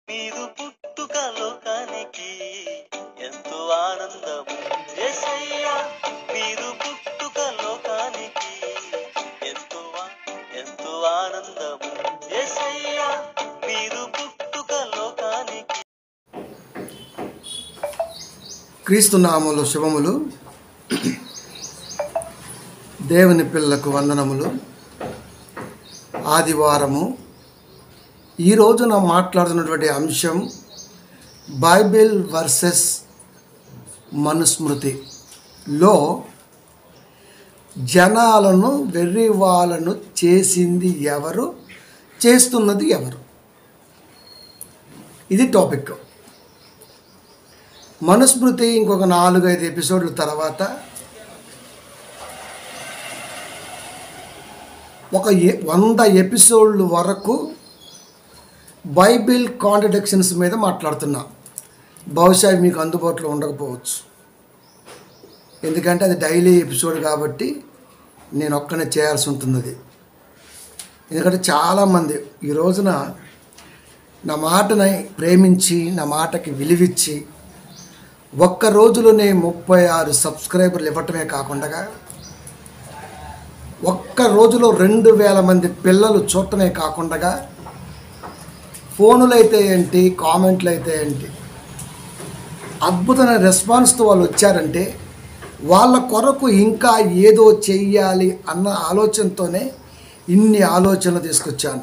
మీరు పుట్టుక లోకానికి ఎంతో ఆనందము యేసయ్యా మీరు పుట్టుక లోకానికి ఎంతో ఆ- ఎంతో ఆనందము యేసయ్యా మీరు పుట్టుక లోకానికి క్రీస్తు నామములు శుభములు దేవుని పిల్లకు వందనములు ఆదివారము ఈ రోజున మాట్లాడుతున్నటువంటి అంశం బైబిల్ వర్సెస్ మనుస్మృతిలో జనాలను వెర్రి వాళ్ళను చేసింది ఎవరు చేస్తున్నది ఎవరు ఇది టాపిక్ మనుస్మృతి ఇంకొక నాలుగైదు ఎపిసోడ్ల తర్వాత ఒక ఎ- వంద ఎపిసోడ్ల వరకు బైబిల్ కాంట్రడిక్షన్స్ మీద మాట్లాడుతున్నా బహుశా అవి మీకు అందుబాటులో ఉండకపోవచ్చు ఎందుకంటే అది డైలీ ఎపిసోడ్ కాబట్టి నేను ఒక్కనే చేయాల్సి ఉంటుంది అది ఎందుకంటే చాలామంది ఈ రోజున నా మాటని ప్రేమించి నా మాటకి విలువిచ్చి ఒక్క రోజులోనే ముప్పై ఆరు సబ్స్క్రైబర్లు ఇవ్వటమే కాకుండా ఒక్క రోజులో రెండు వేల మంది పిల్లలు చూడటమే కాకుండా ఫోనులు అయితే ఏంటి కామెంట్లు అయితే ఏంటి అద్భుతమైన రెస్పాన్స్తో వాళ్ళు వచ్చారంటే వాళ్ళ కొరకు ఇంకా ఏదో చెయ్యాలి అన్న ఆలోచనతోనే ఇన్ని ఆలోచనలు తీసుకొచ్చాను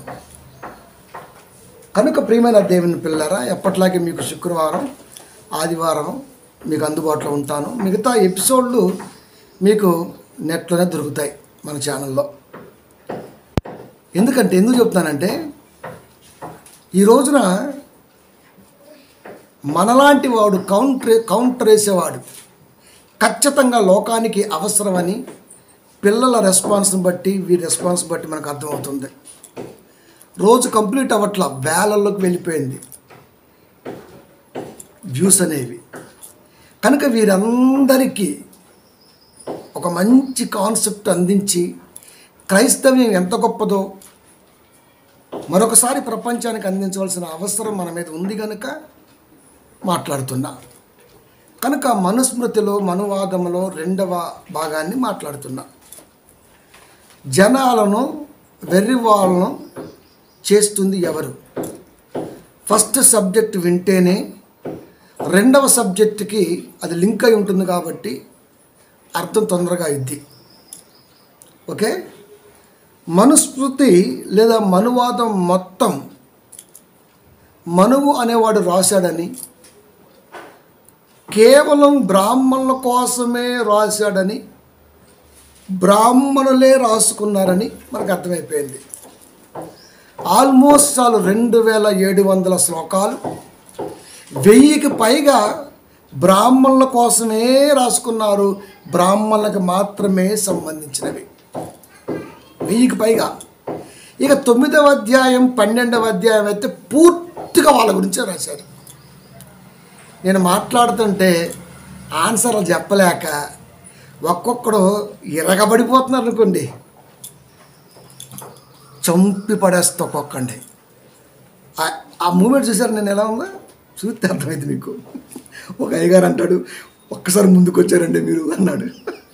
కనుక ప్రియమైన దేవుని పిల్లరా ఎప్పట్లాగే మీకు శుక్రవారం ఆదివారం మీకు అందుబాటులో ఉంటాను మిగతా ఎపిసోడ్లు మీకు నెట్లోనే దొరుకుతాయి మన ఛానల్లో ఎందుకంటే ఎందుకు చెప్తానంటే ఈ రోజున మనలాంటి వాడు కౌంటర్ కౌంటర్ వేసేవాడు ఖచ్చితంగా లోకానికి అవసరమని పిల్లల రెస్పాన్స్ని బట్టి వీరి రెస్పాన్స్ బట్టి మనకు అర్థమవుతుంది రోజు కంప్లీట్ అవ్వట్ల వేలల్లోకి వెళ్ళిపోయింది వ్యూస్ అనేవి కనుక వీరందరికీ ఒక మంచి కాన్సెప్ట్ అందించి క్రైస్తవ్యం ఎంత గొప్పదో మరొకసారి ప్రపంచానికి అందించవలసిన అవసరం మన మీద ఉంది కనుక మాట్లాడుతున్నా కనుక మనుస్మృతిలో మనువాదములో రెండవ భాగాన్ని మాట్లాడుతున్నా జనాలను వెర్రి వాళ్ళను చేస్తుంది ఎవరు ఫస్ట్ సబ్జెక్ట్ వింటేనే రెండవ సబ్జెక్టుకి అది లింక్ అయి ఉంటుంది కాబట్టి అర్థం తొందరగా అయింది ఓకే మనుస్మృతి లేదా మనువాదం మొత్తం మనువు అనేవాడు రాశాడని కేవలం బ్రాహ్మణుల కోసమే రాశాడని బ్రాహ్మణులే రాసుకున్నారని మనకు అర్థమైపోయింది ఆల్మోస్ట్ చాలు రెండు వేల ఏడు వందల శ్లోకాలు వెయ్యికి పైగా బ్రాహ్మణుల కోసమే రాసుకున్నారు బ్రాహ్మణులకు మాత్రమే సంబంధించినవి వెయ్యికి పైగా ఇక తొమ్మిదవ అధ్యాయం పన్నెండవ అధ్యాయం అయితే పూర్తిగా వాళ్ళ గురించే రాశారు నేను మాట్లాడుతుంటే ఆన్సర్లు చెప్పలేక ఒక్కొక్కడు ఇరగబడిపోతున్నారు అనుకోండి చంపి పడేస్తా ఒక్కొక్కండి ఆ- ఆ మూమెంట్ చూసారు నేను ఎలా ఉందో చూస్తే అర్థమైంది మీకు ఒక అయ్యగారు అంటాడు ఒక్కసారి ముందుకు వచ్చారండి మీరు అన్నాడు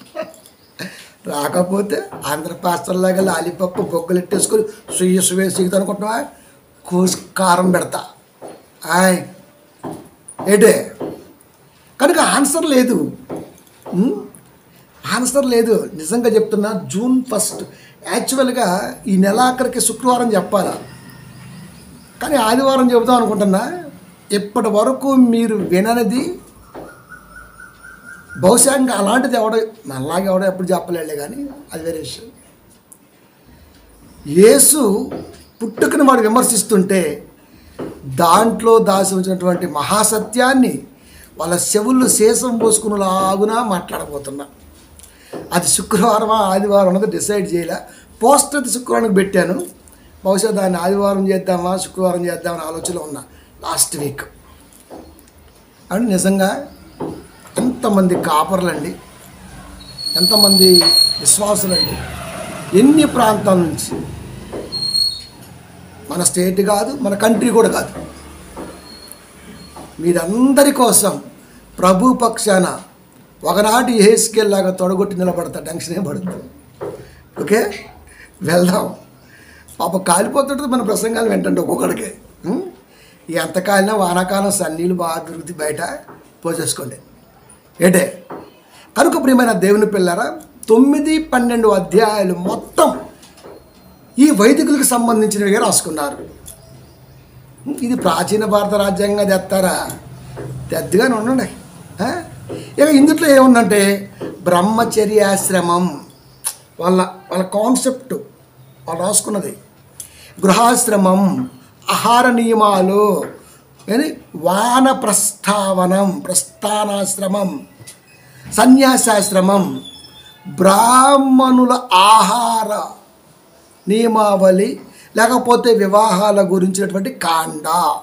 రాకపోతే ఆంధ్ర పాస్టర్లాగా లాలిపప్పు బొగ్గలు ఎట్టేసుకొని సుయ్య సుయ్య సిగుతా అనుకుంటున్నావా కోసి కారం పెడతా ఆయ్ ఏటే కనుక ఆన్సర్ లేదు ఉం? ఆన్సర్ లేదు నిజంగా చెప్తున్నా జూన్ ఫస్ట్ యాక్చువల్గా ఈ నెలాఖరికి శుక్రవారం చెప్పాలా కానీ ఆదివారం చెబుదాం అనుకుంటున్నా ఇప్పటి వరకు మీరు విననిది బహుశా ఇంకా అలాంటిది ఎవడో మనలాగా ఎవడో ఎప్పుడు చెప్పలేలే కానీ అది వేరే విషయం యేసు పుట్టుకని వాడు విమర్శిస్తుంటే దాంట్లో దాచి ఉంచినటువంటి మహాసత్యాన్ని వాళ్ళ చెవుళ్ళు శేషం పోసుకునేలాగునా మాట్లాడబోతున్నా అది శుక్రవారమా ఆదివారం అన్నది డిసైడ్ చేయలే పోస్టర్ అది శుక్రవారానికి పెట్టాను బహుశా దాన్ని ఆదివారం చేద్దామా శుక్రవారం చేద్దామని ఆలోచనలో ఉన్నా లాస్ట్ వీక్ అండ్ నిజంగా ఎంతమంది కాపర్లండి ఎంతమంది విశ్వాసులండి ఎన్ని ప్రాంతాల నుంచి మన స్టేట్ కాదు మన కంట్రీ కూడా కాదు మీరందరి కోసం ప్రభు పక్షాన ఒకనాటి ఏసుకెళ్ళలాగా తొడగొట్టి నిలబడతా టెన్షన్ ఏం పడుతుంది ఓకే వెళ్దాం పాప కాలిపోతుంటుంది మన ప్రసంగాలు వెంటండి ఒక్కొక్కడికి ఉం? ఎంత కాలినా వానాకాలం సన్నీళ్ళు బాగా దొరుకుతాయి బయట పోసేసుకోండి ఏంటే కనుక ప్రియమైన దేవుని పిల్లరా తొమ్మిది పన్నెండు అధ్యాయాలు మొత్తం ఈ వైదికులకు సంబంధించినవిగా రాసుకున్నారు ఇది ప్రాచీన భారత రాజ్యాంగంగా తెస్తారా తెద్దగానే ఉండండి ఆ? ఇక ఇందుట్లో ఏముందంటే బ్రహ్మచర్యాశ్రమం వాళ్ళ వాళ్ళ కాన్సెప్ట్ వాళ్ళు రాసుకున్నది గృహాశ్రమం ఆహార నియమాలు ఏది వాన ప్రస్థావనం ప్రస్థానాశ్రమం సన్యాసాశ్రమం బ్రాహ్మణుల ఆహార నియమావళి లేకపోతే వివాహాల గురించినటువంటి కాండ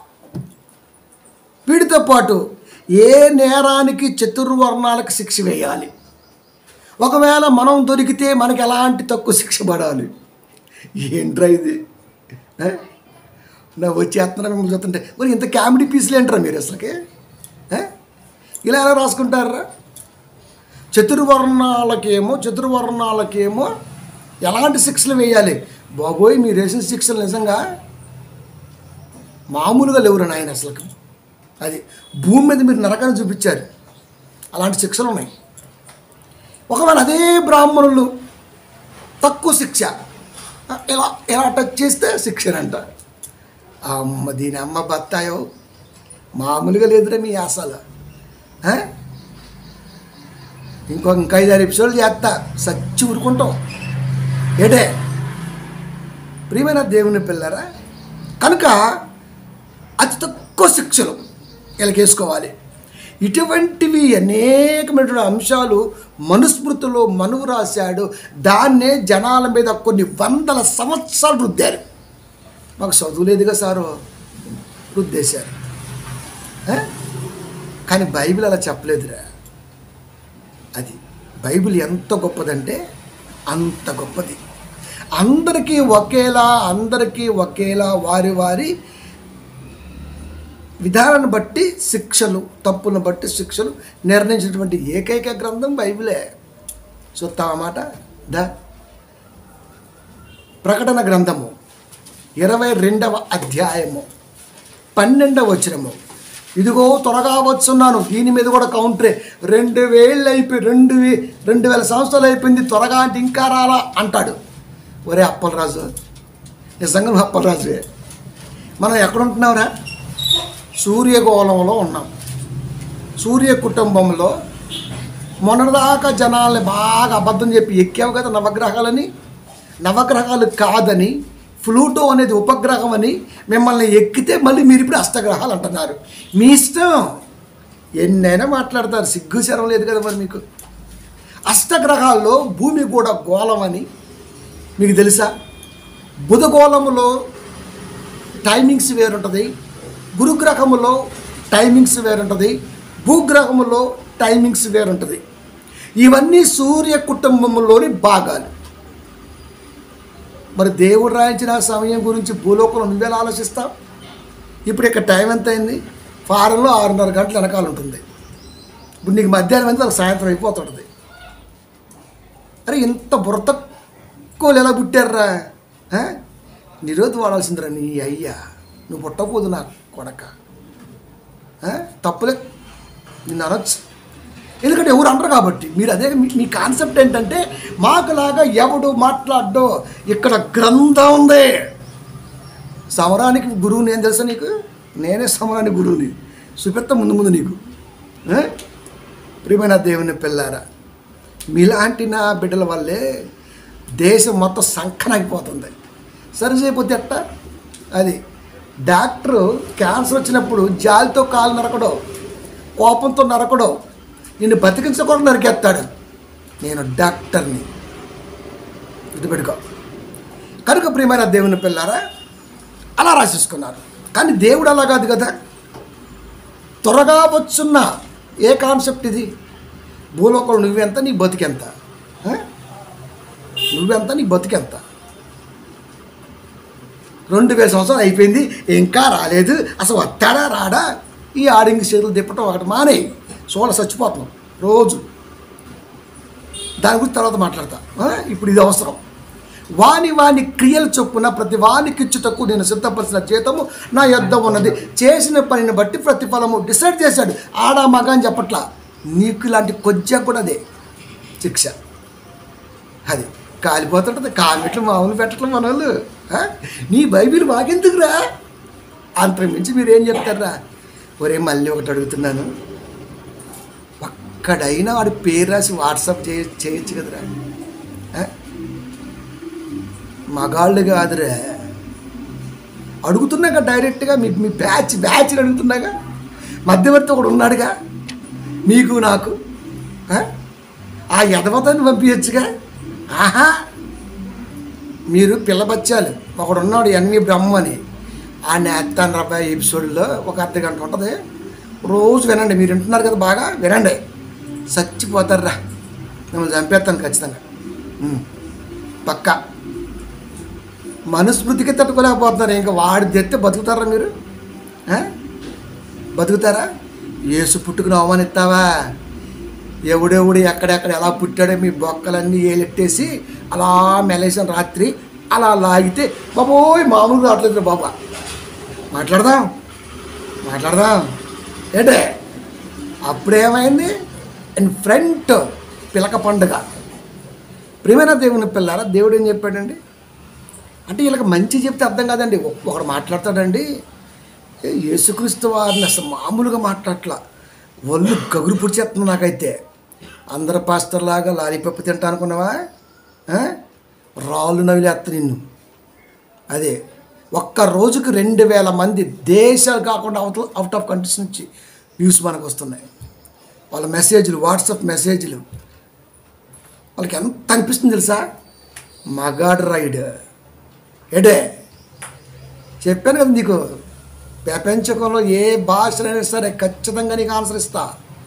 వీటితో పాటు ఏ నేరానికి చతుర్వర్ణాలకు శిక్ష వేయాలి ఒకవేళ మనం దొరికితే మనకి ఎలాంటి తక్కువ శిక్ష పడాలి ఏంట్రా ఇది ఏ? నా వచ్చేస్తున్నా మిమ్మల్ని చూస్తుంటే మరి ఇంత కామెడీ పీసులు ఏంట్రా మీరు అసలుకి ఏ? ఇలా ఎలా రాసుకుంటారా చతుర్వర్ణాలకేమో చతుర్వర్ణాలకేమో ఎలాంటి శిక్షలు వేయాలి బాబోయ్ మీరు వేసిన శిక్షలు నిజంగా మామూలుగా లేవురు నాయన అసలు అది భూమి మీద మీరు నరకాన్ని చూపించారు అలాంటి శిక్షలు ఉన్నాయి ఒకవేళ అదే బ్రాహ్మణులు తక్కువ శిక్ష ఇలా ఇలా టచ్ చేస్తే శిక్షనంట అమ్మ దీని అమ్మ బత్తాయో మామూలుగా లేదురే మీ ఆశలు ఆ? ఇంకో ఇంకా ఐదారు ఎపిసోడ్లు చేస్తా సచ్చి ఊరుకుంటాం ఏటే ప్రియమైన దేవుని పిల్లరా కనుక అతి తక్కువ శిక్షలు వీళ్ళకి వేసుకోవాలి ఇటువంటివి అనేకమైనటువంటి అంశాలు మనుస్మృతిలో మనువు రాశాడు దాన్నే జనాల మీద కొన్ని వందల సంవత్సరాలు రుద్దారు మాకు చదువు లేదుగా సారు రుద్దేశారు ఆ? కానీ బైబిల్ అలా చెప్పలేదురా అది బైబిల్ ఎంత గొప్పదంటే అంత గొప్పది అందరికీ ఒకేలా అందరికీ ఒకేలా వారి వారి విధానాన్ని బట్టి శిక్షలు తప్పులను బట్టి శిక్షలు నిర్ణయించినటువంటి ఏకైక గ్రంథం బైబిలే చూస్తావా మాట దా ప్రకటన గ్రంథము ఇరవై రెండవ అధ్యాయము పన్నెండవ వచనము ఇదిగో త్వరగా వచ్చున్నాను దీని మీద కూడా కౌంటరే రెండు వేళ్ళు అయిపోయి రెండు వే రెండు వేల సంవత్సరాలు అయిపోయింది త్వరగా అంటే ఇంకా రాలా అంటాడు ఒరే అప్పలరాజు నిజంగా నువ్వు అప్పలరాజువే మనం ఎక్కడ ఉంటున్నావురా సూర్యగోళంలో ఉన్నాం సూర్య కుటుంబంలో మొన్నటిదాకా జనాల్ని బాగా అబద్ధం చెప్పి ఎక్కావు కదా నవగ్రహాలని నవగ్రహాలు కాదని ఫ్లూటో అనేది ఉపగ్రహం అని మిమ్మల్ని ఎక్కితే మళ్ళీ మీరు ఇప్పుడు అష్టగ్రహాలు అంటున్నారు మీ ఇష్టం ఎన్నైనా మాట్లాడతారు సిగ్గు శరం లేదు కదా మరి మీకు అష్టగ్రహాల్లో భూమి కూడా గోళం అని మీకు తెలుసా బుధగోళములో టైమింగ్స్ వేరుంటుంది గురుగ్రహములో టైమింగ్స్ వేరుంటుంది భూగ్రహములో టైమింగ్స్ వేరుంటుంది ఇవన్నీ సూర్య కుటుంబంలోని భాగాలు మరి దేవుడు రాయించిన సమయం గురించి భూలోకంలో నువ్వెలా ఆలోచిస్తావు ఇప్పుడు ఇక్కడ టైం ఎంత అయింది ఫారెన్లో ఆరున్నర గంటల వెనకాల ఉంటుంది ఇప్పుడు నీకు మధ్యాహ్నం అయితే వాళ్ళకి సాయంత్రం అయిపోతుంటుంది అరే ఇంత బుర్ర తక్కువలు ఎలా పుట్టారా ఆ? నిరోధి వాడాల్సిందిరా నీ అయ్యా నువ్వు పుట్టకపోదు నా కొడక ఆ? తప్పులే నిన్ను అనొచ్చు ఎందుకంటే ఎవరు అనరు కాబట్టి మీరు అదే మీ మీ కాన్సెప్ట్ ఏంటంటే మాకులాగా ఎవడు మాట్లాడ్డో ఇక్కడ గ్రంథం ఉంది సమరానికి గురువు నేను తెలుసా నీకు నేనే సమరానికి గురువుని చూపెత్తా ముందు ముందు నీకు ఆ? ప్రియమైన దేవుని పిల్లారా మీలాంటి నా బిడ్డల వల్లే దేశం మొత్తం సంకనాగిపోతుంది సరి చేయకపోతే ఎట్ట అది డాక్టరు క్యాన్సర్ వచ్చినప్పుడు జాలితో కాలు నరకడో కోపంతో నరకడో నిన్ను బతికించకుండా నరికేస్తాడు నేను డాక్టర్ని గుర్తుపెట్టుకో కనుక ప్రియమైన దేవుని పిల్లారా అలా రాసేసుకున్నారు కానీ దేవుడు అలా కాదు కదా త్వరగా వచ్చున్న ఏ కాన్సెప్ట్ ఇది భూలోకంలో నువ్వెంత నీ బతికెంత ఆ? నువ్వెంత నీ బతికెంత రెండు వేల సంవత్సరాలు అయిపోయింది ఇంకా రాలేదు అసలు వస్తాడా రాడా ఈ ఆడింగి చేతులు తిప్పటం ఒకటి మానే సోడ చచ్చిపోతున్నాం రోజు దాని గురించి తర్వాత మాట్లాడతా ఆ? ఇప్పుడు ఇది అవసరం వాని వాని క్రియలు చొప్పున ప్రతి వానికిచ్చుటకు నేను సిద్ధపరిచిన జీతము నా యొద్ద ఉన్నది చేసిన పనిని బట్టి ప్రతిఫలము డిసైడ్ చేశాడు ఆడా మగ అని చెప్పట్లా నీకు ఇలాంటి కొద్దిగా కూడా అదే శిక్ష అది కాలిపోతుంటుంది కామెట్లు మామూలు పెట్టడం మన వాళ్ళు ఆ? నీ బైబిల్ మాకెందుకురా అంతకు మించి మీరు ఏం చెప్తారా ఒరే మళ్ళీ ఒకటి అడుగుతున్నాను ఒక్కడైనా వాడి పేరు రాసి వాట్సాప్ చేయ చేయొచ్చు కదరా ఆ? మగాళ్ళు కాదురా అడుగుతున్నాగా డైరెక్ట్గా మీ మీ బ్యాచ్ బ్యాచ్ని అడుగుతున్నాగా మధ్యవర్తి ఒకడు ఉన్నాడుగా మీకు నాకు ఆ? ఆ యదవతాన్ని పంపించచ్చుగా ఆహా మీరు పిల్లబచ్చాలు ఒకడు ఉన్నాడు ఎన్వి బ్రహ్మ అని ఆ నేత్తాన్ రబ్బాయి ఎపిసోడ్లో ఒక అర్ధ గంట ఉంటుంది రోజు వినండి మీరు వింటున్నారు కదా బాగా వినండి చచ్చిపోతారా మిమ్మల్ని చంపేస్తాను ఖచ్చితంగా ఉమ్. పక్కా మనుస్మృతికి తట్టుకోలేకపోతున్నారు ఇంకా వాడి తెస్తే బతుకుతారా మీరు ఆ? బతుకుతారా ఏసు పుట్టుకుని అవమానిస్తావా ఎవడెవడు ఎక్కడెక్కడ ఎలా పుట్టాడో మీ బొక్కలన్నీ ఏలెట్టేసి అలా మెలేసిన రాత్రి అలా లాగితే బాబోయ్ మామూలుగా రావట్లేదు బాబా మాట్లాడదాం మాట్లాడదాం ఏంటే అప్పుడేమైంది అండ్ ఫ్రంట్ పిలక పండుగ ప్రియమైన దేవుని పిల్లారా దేవుడు ఏం చెప్పాడండి అంటే వీళ్ళకి మంచి చెప్తే అర్థం కాదండి ఒ- ఒకడు మాట్లాడతాడండి ఏ యేసుక్రీస్తు వారిని అసలు మామూలుగా మాట్లాడట్లా ఒళ్ళు గగురు పుడిచేస్తుంది నాకైతే అందరు పాస్టర్లాగా లాలీపప్పు తింటా అనుకున్నావా ఆ? రాళ్ళు నవిలేస్తా నిన్ను అదే ఒక్క రోజుకి రెండు వేల మంది దేశాలు కాకుండా అవుట్ అవుట్ ఆఫ్ కంట్రీస్ నుంచి వ్యూస్ మనకు వస్తున్నాయి వాళ్ళ మెసేజ్లు వాట్సాప్ మెసేజ్లు వాళ్ళకి ఎంత అనిపిస్తుంది తెలుసా మగాడు రైడ్ ఎడే చెప్పాను కదా నీకు ప్రపంచకంలో ఏ భాషనైనా సరే ఖచ్చితంగా నీకు ఆన్సర్ ఇస్తా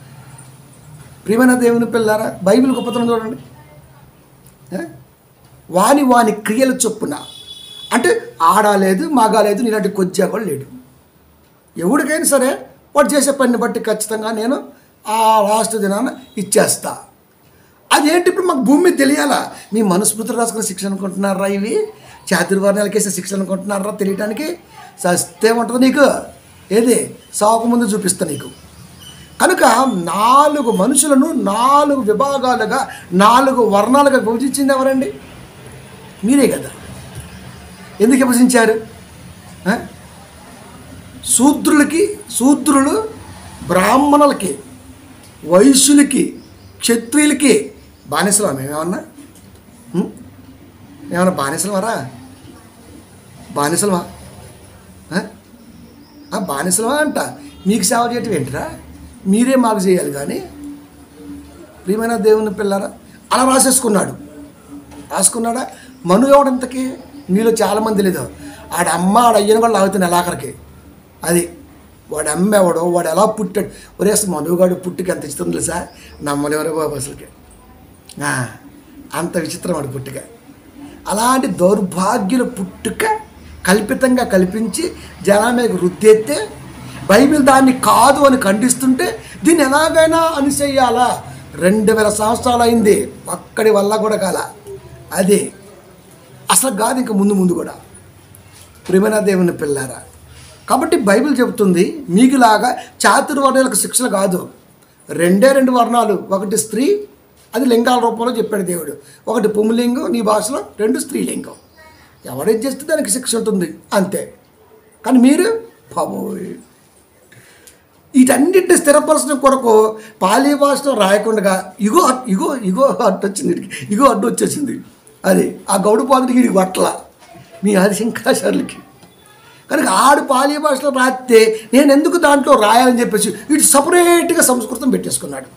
ప్రియమైన దేవుని పిల్లారా బైబిల్ గొప్పతనం చూడండి ఏ? వాని వాని క్రియల చొప్పున అంటే ఆడలేదు మగాలేదు ఇలాంటి కొద్దిగా కూడా లేడు ఎవరికైనా సరే వాడు చేసే పనిని బట్టి ఖచ్చితంగా నేను ఆ లాస్ట్ దినాన ఇచ్చేస్తా అదేంటి ఇప్పుడు మాకు భూమి మీద తెలియాలా మీ మనుస్మృతులు రాసుకున్న శిక్షణ అనుకుంటున్నారా ఇవి చాతుర్వర్ణాలకు వేసే శిక్షణ అనుకుంటున్నారా తెలియటానికి సస్తే ఉంటుంది నీకు ఏది సాకు ముందు చూపిస్తా నీకు కనుక నాలుగు మనుషులను నాలుగు విభాగాలుగా నాలుగు వర్ణాలుగా విభజించింది ఎవరండి మీరే కదా ఎందుకు విభజించారు ఆ? శూద్రులకి శూద్రులు బ్రాహ్మణులకి వైశ్యులకి క్షత్రియులకి బానిసలా మేమేమన్నా ఉం? ఏమన్నా బానిసలమారా బానిసలమా ఆ? ఆ బానిసలమా అంట మీకు సేవ చేయటం ఏంటిరా మీరే మాకు చేయాలి కానీ ప్రియమైన దేవుని పిల్లరా అలా రాసేసుకున్నాడు రాసుకున్నాడా మను ఎవడంతకి మీలో చాలామంది లేదు ఆడ అమ్మ ఆడ అయ్యను కూడా లాగుతున్నాయి ఆఖరికి అది వాడు అమ్మ ఎవడో వాడు ఎలా పుట్టాడు ఒరే అసలు మనుగాడు పుట్టుకి ఎంత ఇస్తుంది తెలుసా నమ్మలేవరే బాబు అసలుకి ఆ, అంత విచిత్రం వాడు పుట్టుక అలాంటి దౌర్భాగ్యుల పుట్టుక కల్పితంగా కల్పించి జనం మీద రుద్దెత్తే బైబిల్ దాన్ని కాదు అని ఖండిస్తుంటే దీన్ని ఎలాగైనా అనుసేయాలా రెండు వేల సంవత్సరాలు అయింది ఒక్కడి వల్ల కూడా కాల అదే అసలు కాదు ఇంకా ముందు ముందు కూడా ప్రియమైన దేవుని పిల్లారా కాబట్టి బైబిల్ చెబుతుంది మీకులాగా చాతుర్వర్ణాలకు శిక్షలు కాదు రెండే రెండు వర్ణాలు ఒకటి స్త్రీ అది లింగాల రూపంలో చెప్పాడు దేవుడు ఒకటి పుంలింగం నీ భాషలో రెండు స్త్రీలింగం ఎవడేది చేస్తే దానికి శిక్ష ఉంటుంది అంతే కానీ మీరు బాబోయ్ వీటన్నిటిని స్థిరపరచడం కొరకు పాలీ భాషలో రాయకుండా ఇగో ఇగో ఇగో అడ్డు వచ్చింది వీడికి. ఇగో అడ్డు వచ్చేసింది అది ఆ గౌడు పాదుడికి వీడికి పట్ల మీ ఆది శంకరాచార్యులకి కనుక ఆడు పాలీ భాషలో రాస్తే నేను ఎందుకు దాంట్లో రాయాలని చెప్పేసి వీడు సపరేట్గా సంస్కృతం పెట్టేసుకున్నాడు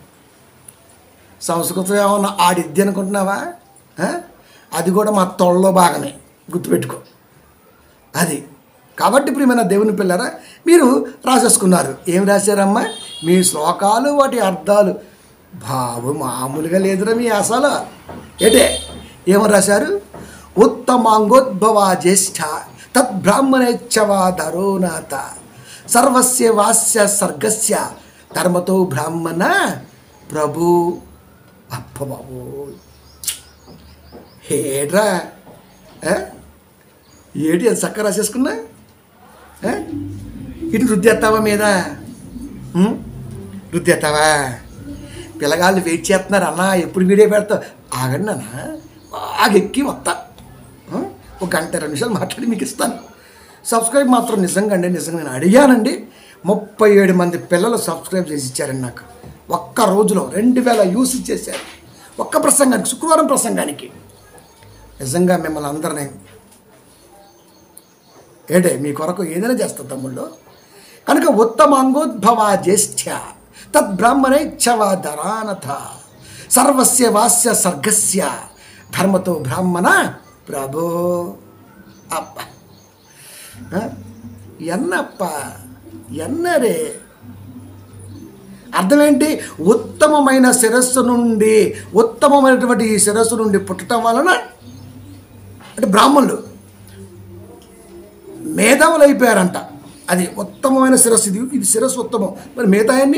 సంస్కృతం ఏమన్నా ఆడిద్ది అనుకుంటున్నావా ఆ? అది కూడా మా తొళ్ళలో భాగమే గుర్తుపెట్టుకో అది కాబట్టి ప్రియమైన దేవుని పిల్లరా మీరు రాసేసుకున్నారు ఏం రాశారమ్మా మీ శ్లోకాలు వాటి అర్థాలు బాబు మామూలుగా లేదురా మీ అసలు ఏటే ఏమని రాశారు ఉత్తమాంగోద్భవ జ్యేష్ఠ తద్బ్రాహ్మణేచ్ఛవా ధరోనాథ సర్వస్య వాస్య సర్గస్య ధర్మతో బ్రాహ్మణ ప్రభు అప్ప బాబు ఏడ్రా ఆ? ఏటి అది చక్క రాసేసుకున్నా ఆ? ఇటు రుద్దేస్తావా మీద ఉం? రుద్దేస్తావా పిల్లగాళ్ళు వెయిట్ చేస్తున్నారు అన్నా ఎప్పుడు వీడియో పెడతావు ఆగండి అన్న బాగా ఎక్కి వస్తా ఆ? ఒక గంట రెండు నిమిషాలు మాట్లాడి మీకు ఇస్తాను సబ్స్క్రైబ్ మాత్రం నిజంగా అండి నిజంగా నేను అడిగానండి ముప్పై ఏడు మంది పిల్లలు సబ్స్క్రైబ్ చేసి ఇచ్చారండి నాకు ఒక్క రోజులో రెండు వేల యూస్ ఇచ్చేసారు ఒక్క ప్రసంగానికి శుక్రవారం ప్రసంగానికి నిజంగా మిమ్మల్ని అందరినీ ఏడే మీ కొరకు ఏదైనా చేస్తా తమ్ముళ్ళు కనుక ఉత్తమాంగోద్భవ జ్యేష్ఠ తద్బ్రాహ్మణైచ్ఛవ ధరానథ సర్వస్య వాస్య సర్గస్య ధర్మతో బ్రాహ్మణ ప్రభో అప్ప ఆ? ఎన్నప్ప ఎన్నరే అర్థమేంటి ఉత్తమమైన శిరస్సు నుండి ఉత్తమమైనటువంటి ఈ శిరస్సు నుండి పుట్టడం వలన అంటే బ్రాహ్మణులు మేధావులు అయిపోయారంట అది ఉత్తమమైన శిరస్సు ఇది ఇది శిరస్సు ఉత్తమం మరి మిగతా అన్ని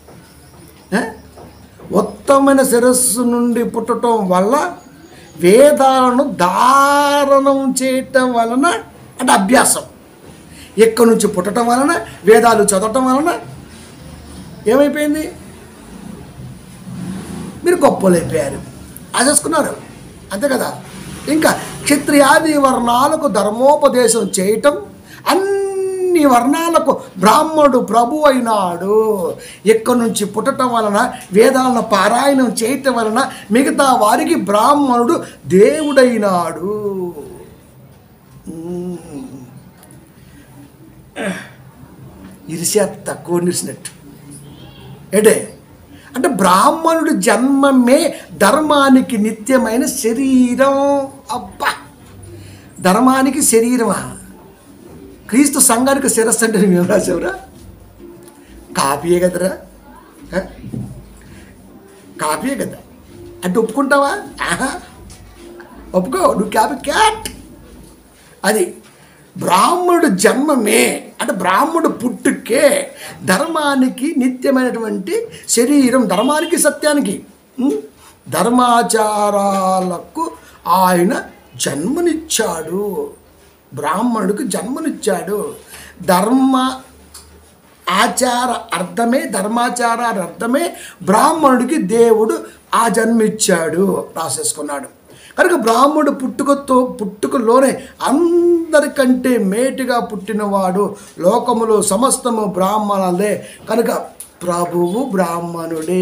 ఉత్తమమైన శిరస్సు నుండి పుట్టడం వల్ల వేదాలను ధారణం చేయటం వలన అంటే అభ్యాసం ఎక్కడి నుంచి పుట్టడం వలన వేదాలు చదవటం వలన ఏమైపోయింది మీరు గొప్పలు అయిపోయారు ఆశిస్తున్నారు అంతే కదా ఇంకా క్షత్రియాది వర్ణాలకు ధర్మోపదేశం చేయటం అన్ని వర్ణాలకు బ్రాహ్మణుడు ప్రభు అయినాడు ఎక్కడి నుంచి పుట్టడం వలన వేదాలను పారాయణం చేయటం వలన మిగతా వారికి బ్రాహ్మణుడు దేవుడైనాడు ఇరిసే తక్కువ నిలిచినట్టు ఏడే అంటే బ్రాహ్మణుడి జన్మమే ధర్మానికి నిత్యమైన శరీరం అబ్బా ధర్మానికి శరీరమా క్రీస్తు సంఘానికి శిరస్సు అంటే నువ్వు ఏం రాసావురా కాపీయే కదరా ఆ? కాపీయే కదా అంటే ఒప్పుకుంటావా ఆహా ఒప్పుకో నువ్వు క్యాపీ క్యాట్ అది బ్రాహ్మణుడు జన్మమే అంటే బ్రాహ్మణుడు పుట్టుకే ధర్మానికి నిత్యమైనటువంటి శరీరం ధర్మానికి సత్యానికి ఉం? ధర్మాచారాలకు ఆయన జన్మనిచ్చాడు బ్రాహ్మణుడికి జన్మనిచ్చాడు ధర్మ ఆచార అర్థమే ధర్మాచార అర్థమే బ్రాహ్మణుడికి దేవుడు ఆ జన్మిచ్చాడు రాసేసుకున్నాడు కనుక బ్రాహ్మణుడు పుట్టుకతో పుట్టుకలోనే అందరికంటే మేటిగా పుట్టినవాడు లోకములో సమస్తము బ్రాహ్మణులే కనుక ప్రభువు బ్రాహ్మణుడే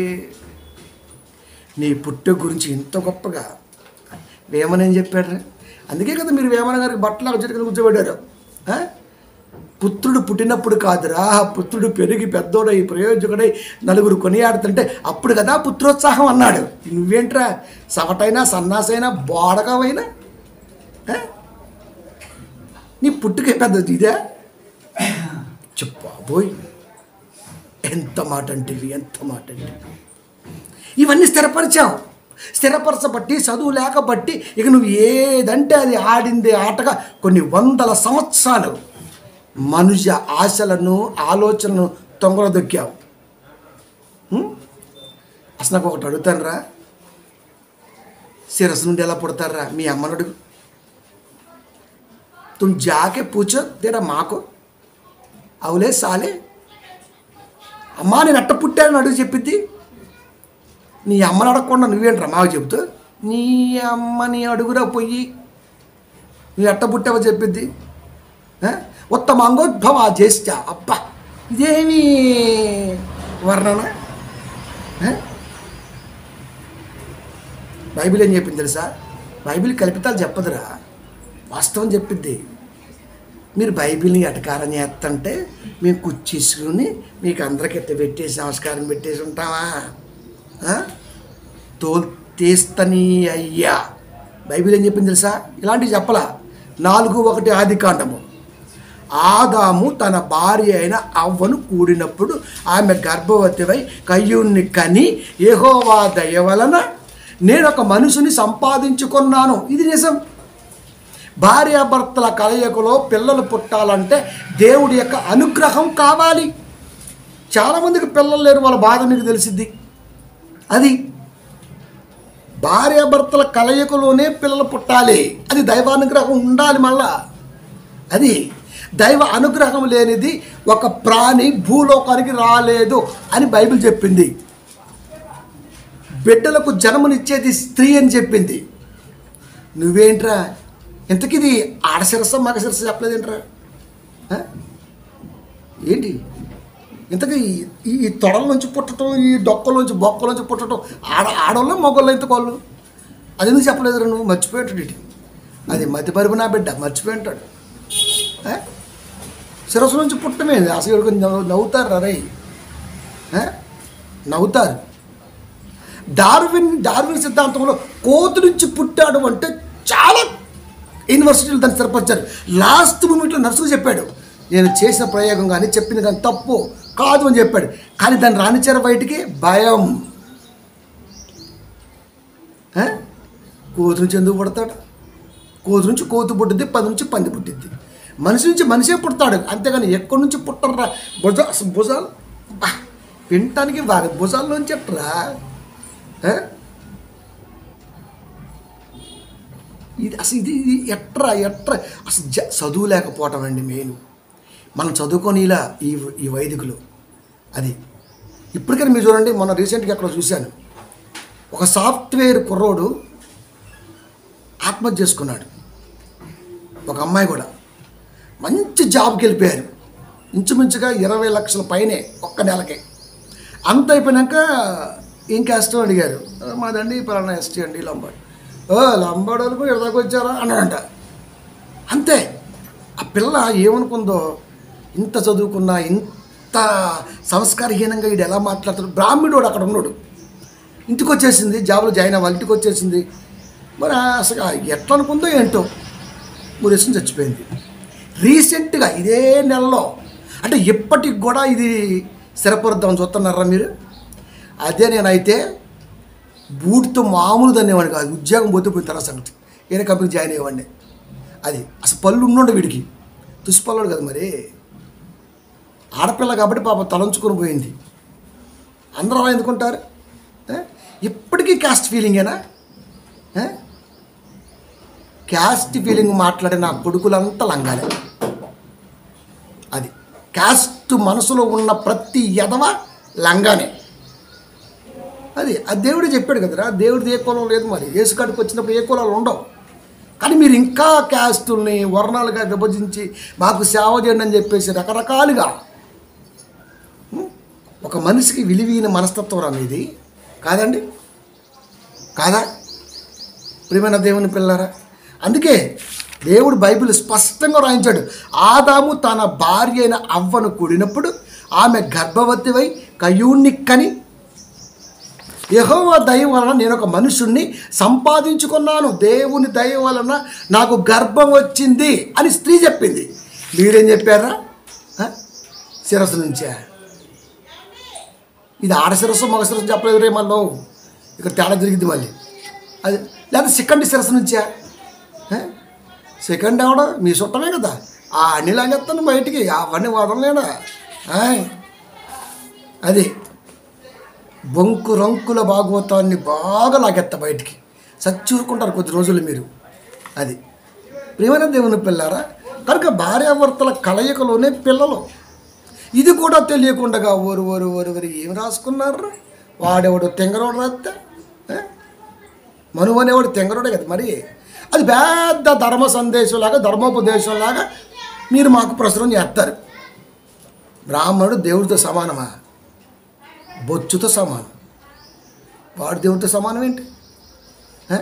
నీ పుట్టు గురించి ఇంత గొప్పగా వేమన ఏం చెప్పాడు అందుకే కదా మీరు వేమన గారికి బట్టలాగా చెట్టుకుని కూర్చోబెట్టారు ఆ? పుత్రుడు పుట్టినప్పుడు కాదురా పుత్రుడు పెరిగి పెద్దోడై ప్రయోజకుడై నలుగురు కొనియాడుతుంటే అప్పుడు కదా పుత్రోత్సాహం అన్నాడు నువ్వేంట్రా సవటైనా సన్నాసైనా బోడకమైనా ఆ? నీ పుట్టుకే పెద్దది ఇదే చెప్పబోయ్ ఎంత మాట అంటివి ఎంత మాట అంటివి ఇవన్నీ స్థిరపరిచాం స్థిరపరచబట్టి చదువు లేకబట్టి ఇక నువ్వు ఏదంటే అది ఆడిందే ఆటగా కొన్ని వందల సంవత్సరాలు మనుష్య ఆశలను ఆలోచనలను తొంగల దొక్కావు ఉం? అసలు నాకు ఒకటి అడుగుతానురా శిరస్సు నుండి ఎలా పుడతారా మీ అమ్మను అడుగు తుమ్ జాకే పూచో తెరా మాకు అవులే సాలే అమ్మా నేను అట్ట పుట్టానని అడుగు చెప్పిద్ది నీ అమ్మని అడగకుండా నువ్వేంట్రా మాకు చెబుతూ నీ అమ్మని అడుగురా పొయ్యి నువ్వు ఎట్ట పుట్టావో చెప్పిద్ది ఆ? ఉత్తమ అంగోద్భవ జ్యేష్ఠ అబ్బా ఇదేమి వర్ణన ఆ? బైబిల్ ఏం చెప్పింది తెలుసా బైబిల్ కల్పితాలు చెప్పదురా వాస్తవం చెప్పిద్ది మీరు బైబిల్ని ఎటకారం చేస్తుంటే మేము కుర్చీసుకుని మీకు అందరికి ఎట్ట పెట్టేసి నమస్కారం పెట్టేసి ఉంటావా ఆ? తోల్ తీస్తని అయ్యా బైబిల్ ఏం చెప్పింది తెలుసా ఇలాంటివి చెప్పలా నాలుగు ఒకటి ఆది కాండము ఆదాము తన భార్య అయిన అవ్వను కూడినప్పుడు ఆమె గర్భవతివై కయ్యూన్ని కని యెహోవా దయ వలన నేను ఒక మనుషుని సంపాదించుకున్నాను ఇది నిజం భార్యాభర్తల కలయికలో పిల్లలు పుట్టాలంటే దేవుడి యొక్క అనుగ్రహం కావాలి చాలామందికి పిల్లలు లేరు వాళ్ళ బాధ మీకు తెలిసిద్ది అది భార్యాభర్తల కలయికలోనే పిల్లలు పుట్టాలి అది దైవానుగ్రహం ఉండాలి మళ్ళా అది దైవ అనుగ్రహం లేనిది ఒక ప్రాణి భూలోకానికి రాలేదు అని బైబిల్ చెప్పింది బిడ్డలకు జన్మనిచ్చేది స్త్రీ అని చెప్పింది నువ్వేంట్రా ఇంతకీ ఇది ఆడశిరస మగ శిరస చెప్పలేదేంట్రా ఆ? ఏంటి ఇంతకీ ఈ- ఈ ఈ తొడల నుంచి పుట్టడం ఈ డొక్కల నుంచి బొక్కల నుంచి పుట్టడం ఆడ ఆడవాళ్ళు మగవాళ్ళు ఇంతకోళ్ళు అది ఎందుకు చెప్పలేదురా నువ్వు మర్చిపోయాడు ఇటు అది మతి పరుపు నా బిడ్డ మర్చిపోయి ఉంటాడు ఆ? శిరస్సు నుంచి పుట్టమే అసలు ఎవరికి నవ్వు- నవ్వుతారు రై నవ్వుతారు డార్విన్ డార్విన్ సిద్ధాంతంలో కోతు నుంచి పుట్టాడు అంటే చాలా యూనివర్సిటీలు దాన్ని స్థిరపరిచారు లాస్ట్ మూమెంట్లో నర్సుకు చెప్పాడు నేను చేసిన ప్రయోగం కానీ చెప్పింది కానీ తప్పు కాదు అని చెప్పాడు కానీ దాన్ని రానిచ్చారు బయటికి భయం ఆ? కోతు నుంచి ఎందుకు పుడతాడు కోతు నుంచి కోతు పుట్టిద్ది పది నుంచి పంది పుట్టిద్ది మనిషి నుంచి మనిషే పుడతాడు అంతేగాని ఎక్కడి నుంచి పుట్టరా భుజ అసలు భుజాలు బా, వినటానికి వారి భుజాల్లోంచి ఎట్రా ఆ? ఇది అసలు ఇది ఇది ఎట్రా ఎట్రా అసలు జ చదువు లేకపోవటం అండి మెయిన్ మనం చదువుకొని ఇలా ఈ ఈ వైదికులు అది ఇప్పటికైనా మీరు చూడండి మొన్న రీసెంట్గా అక్కడ చూశాను ఒక సాఫ్ట్వేర్ కుర్రోడు ఆత్మహత్య చేసుకున్నాడు ఒక అమ్మాయి కూడా మంచి జాబ్కి వెళ్ళిపోయారు ఇంచుమించుగా ఇరవై లక్షల పైనే ఒక్క నెలకే అంత అయిపోయినాక ఏం కష్టం అడిగారు "ఆ, మాదండి పలానా ఎస్టీ అండి లంబాడు ఓ లంబాడు వరకు ఇడదాకా వచ్చారా అన్నాడంట అంతే ఆ పిల్ల ఏమనుకుందో ఇంత చదువుకున్నా ఇంత సంస్కారహీనంగా వీడు ఎలా మాట్లాడుతాడు బ్రాహ్మణుడు అక్కడ ఉన్నాడు ఇంటికి వచ్చేసింది జాబ్లో జాయిన్ అవ్వాలి ఇంటికి వచ్చేసింది మరి అసలు ఎట్లా అనుకుందో ఏంటో మురేసిన చచ్చిపోయింది రీసెంట్గా ఇదే నెలలో అంటే ఇప్పటికి కూడా ఇది స్థిరపరుద్దామని చూస్తున్నారా మీరు అదే నేనైతే బూట్తో మామూలు దన్నేవాడిని కాదు ఉద్యోగం పోతే పోయిన తర్వాత సంగతి వేరే కంపెనీ జాయిన్ అయ్యేవాడిని అది అసలు పళ్ళు ఉండు వీడికి తుసిపల్లాడు కదా మరి ఆడపిల్ల కాబట్టి పాప తలంచుకొని పోయింది అందరూ అలా ఎందుకుంటారు ఏ? ఇప్పటికీ క్యాస్ట్ ఫీలింగేనా ఏ? క్యాస్ట్ ఫీలింగ్ మాట్లాడే నా కొడుకులంతా లంగాలే అది క్యాస్ట్ మనసులో ఉన్న ప్రతి ఎదవ లంగానే అది ఆ దేవుడే చెప్పాడు కదరా దేవుడిది ఏ కులం లేదు మరి ఏసుకాడికి వచ్చినప్పుడు ఏ కులాలు ఉండవు కానీ మీరు ఇంకా క్యాస్టుల్ని వర్ణాలుగా విభజించి మాకు సేవ చేయండి అని చెప్పేసి రకరకాలుగా ఉం? ఒక మనిషికి విలువైన మనస్తత్వం రా మీది కాదండి కాదా ప్రియమైన దేవుని పిల్లరా అందుకే దేవుడు బైబిల్ స్పష్టంగా రాయించాడు ఆదాము తన భార్య అయిన అవ్వను కూడినప్పుడు ఆమె గర్భవతివై కయూణ్ణి కని యెహోవా దయ వలన నేను ఒక మనుషుణ్ణి సంపాదించుకున్నాను దేవుని దయ వలన నాకు గర్భం వచ్చింది అని స్త్రీ చెప్పింది మీరేం చెప్పారా ఆ? శిరస్సు నుంచా ఇది ఆడ శిరస్సు మగ శిరస్సు చెప్పలేదు రే మళ్ళీ ఇక్కడ తేడా జరిగింది మళ్ళీ అది లేదా సెకండ్ శిరస్సు నుంచా ఆ? సెకండ్ ఎవడ మీ చుట్టమే కదా ఆ అన్ని లాగేస్తాను బయటికి అవన్నీ వదలలేడా ఆయ్. అది బొంకు రంకుల భాగవతాన్ని బాగా లాగెత్త బయటికి సచ్చూరుకుంటారు కొద్ది రోజులు మీరు అది ప్రియమైన దేవుని పిల్లారా కనుక భార్యాభర్తల కలయికలోనే పిల్లలు ఇది కూడా తెలియకుండా ఓరు ఓరు ఓరు ఓరు ఏం రాసుకున్నారు వాడెవడు తెంగరోడు రాస్తే ఏ? మనువు అనేవాడు తెంగరోడే కదా మరి అది పెద్ద ధర్మ సందేశంలాగా ధర్మోపదేశంలాగా మీరు మాకు ప్రచురం చేస్తారు బ్రాహ్మణుడు దేవుడితో సమానమా బొచ్చుతో సమానం వాడు దేవుడితో సమానం ఏంటి ఏ?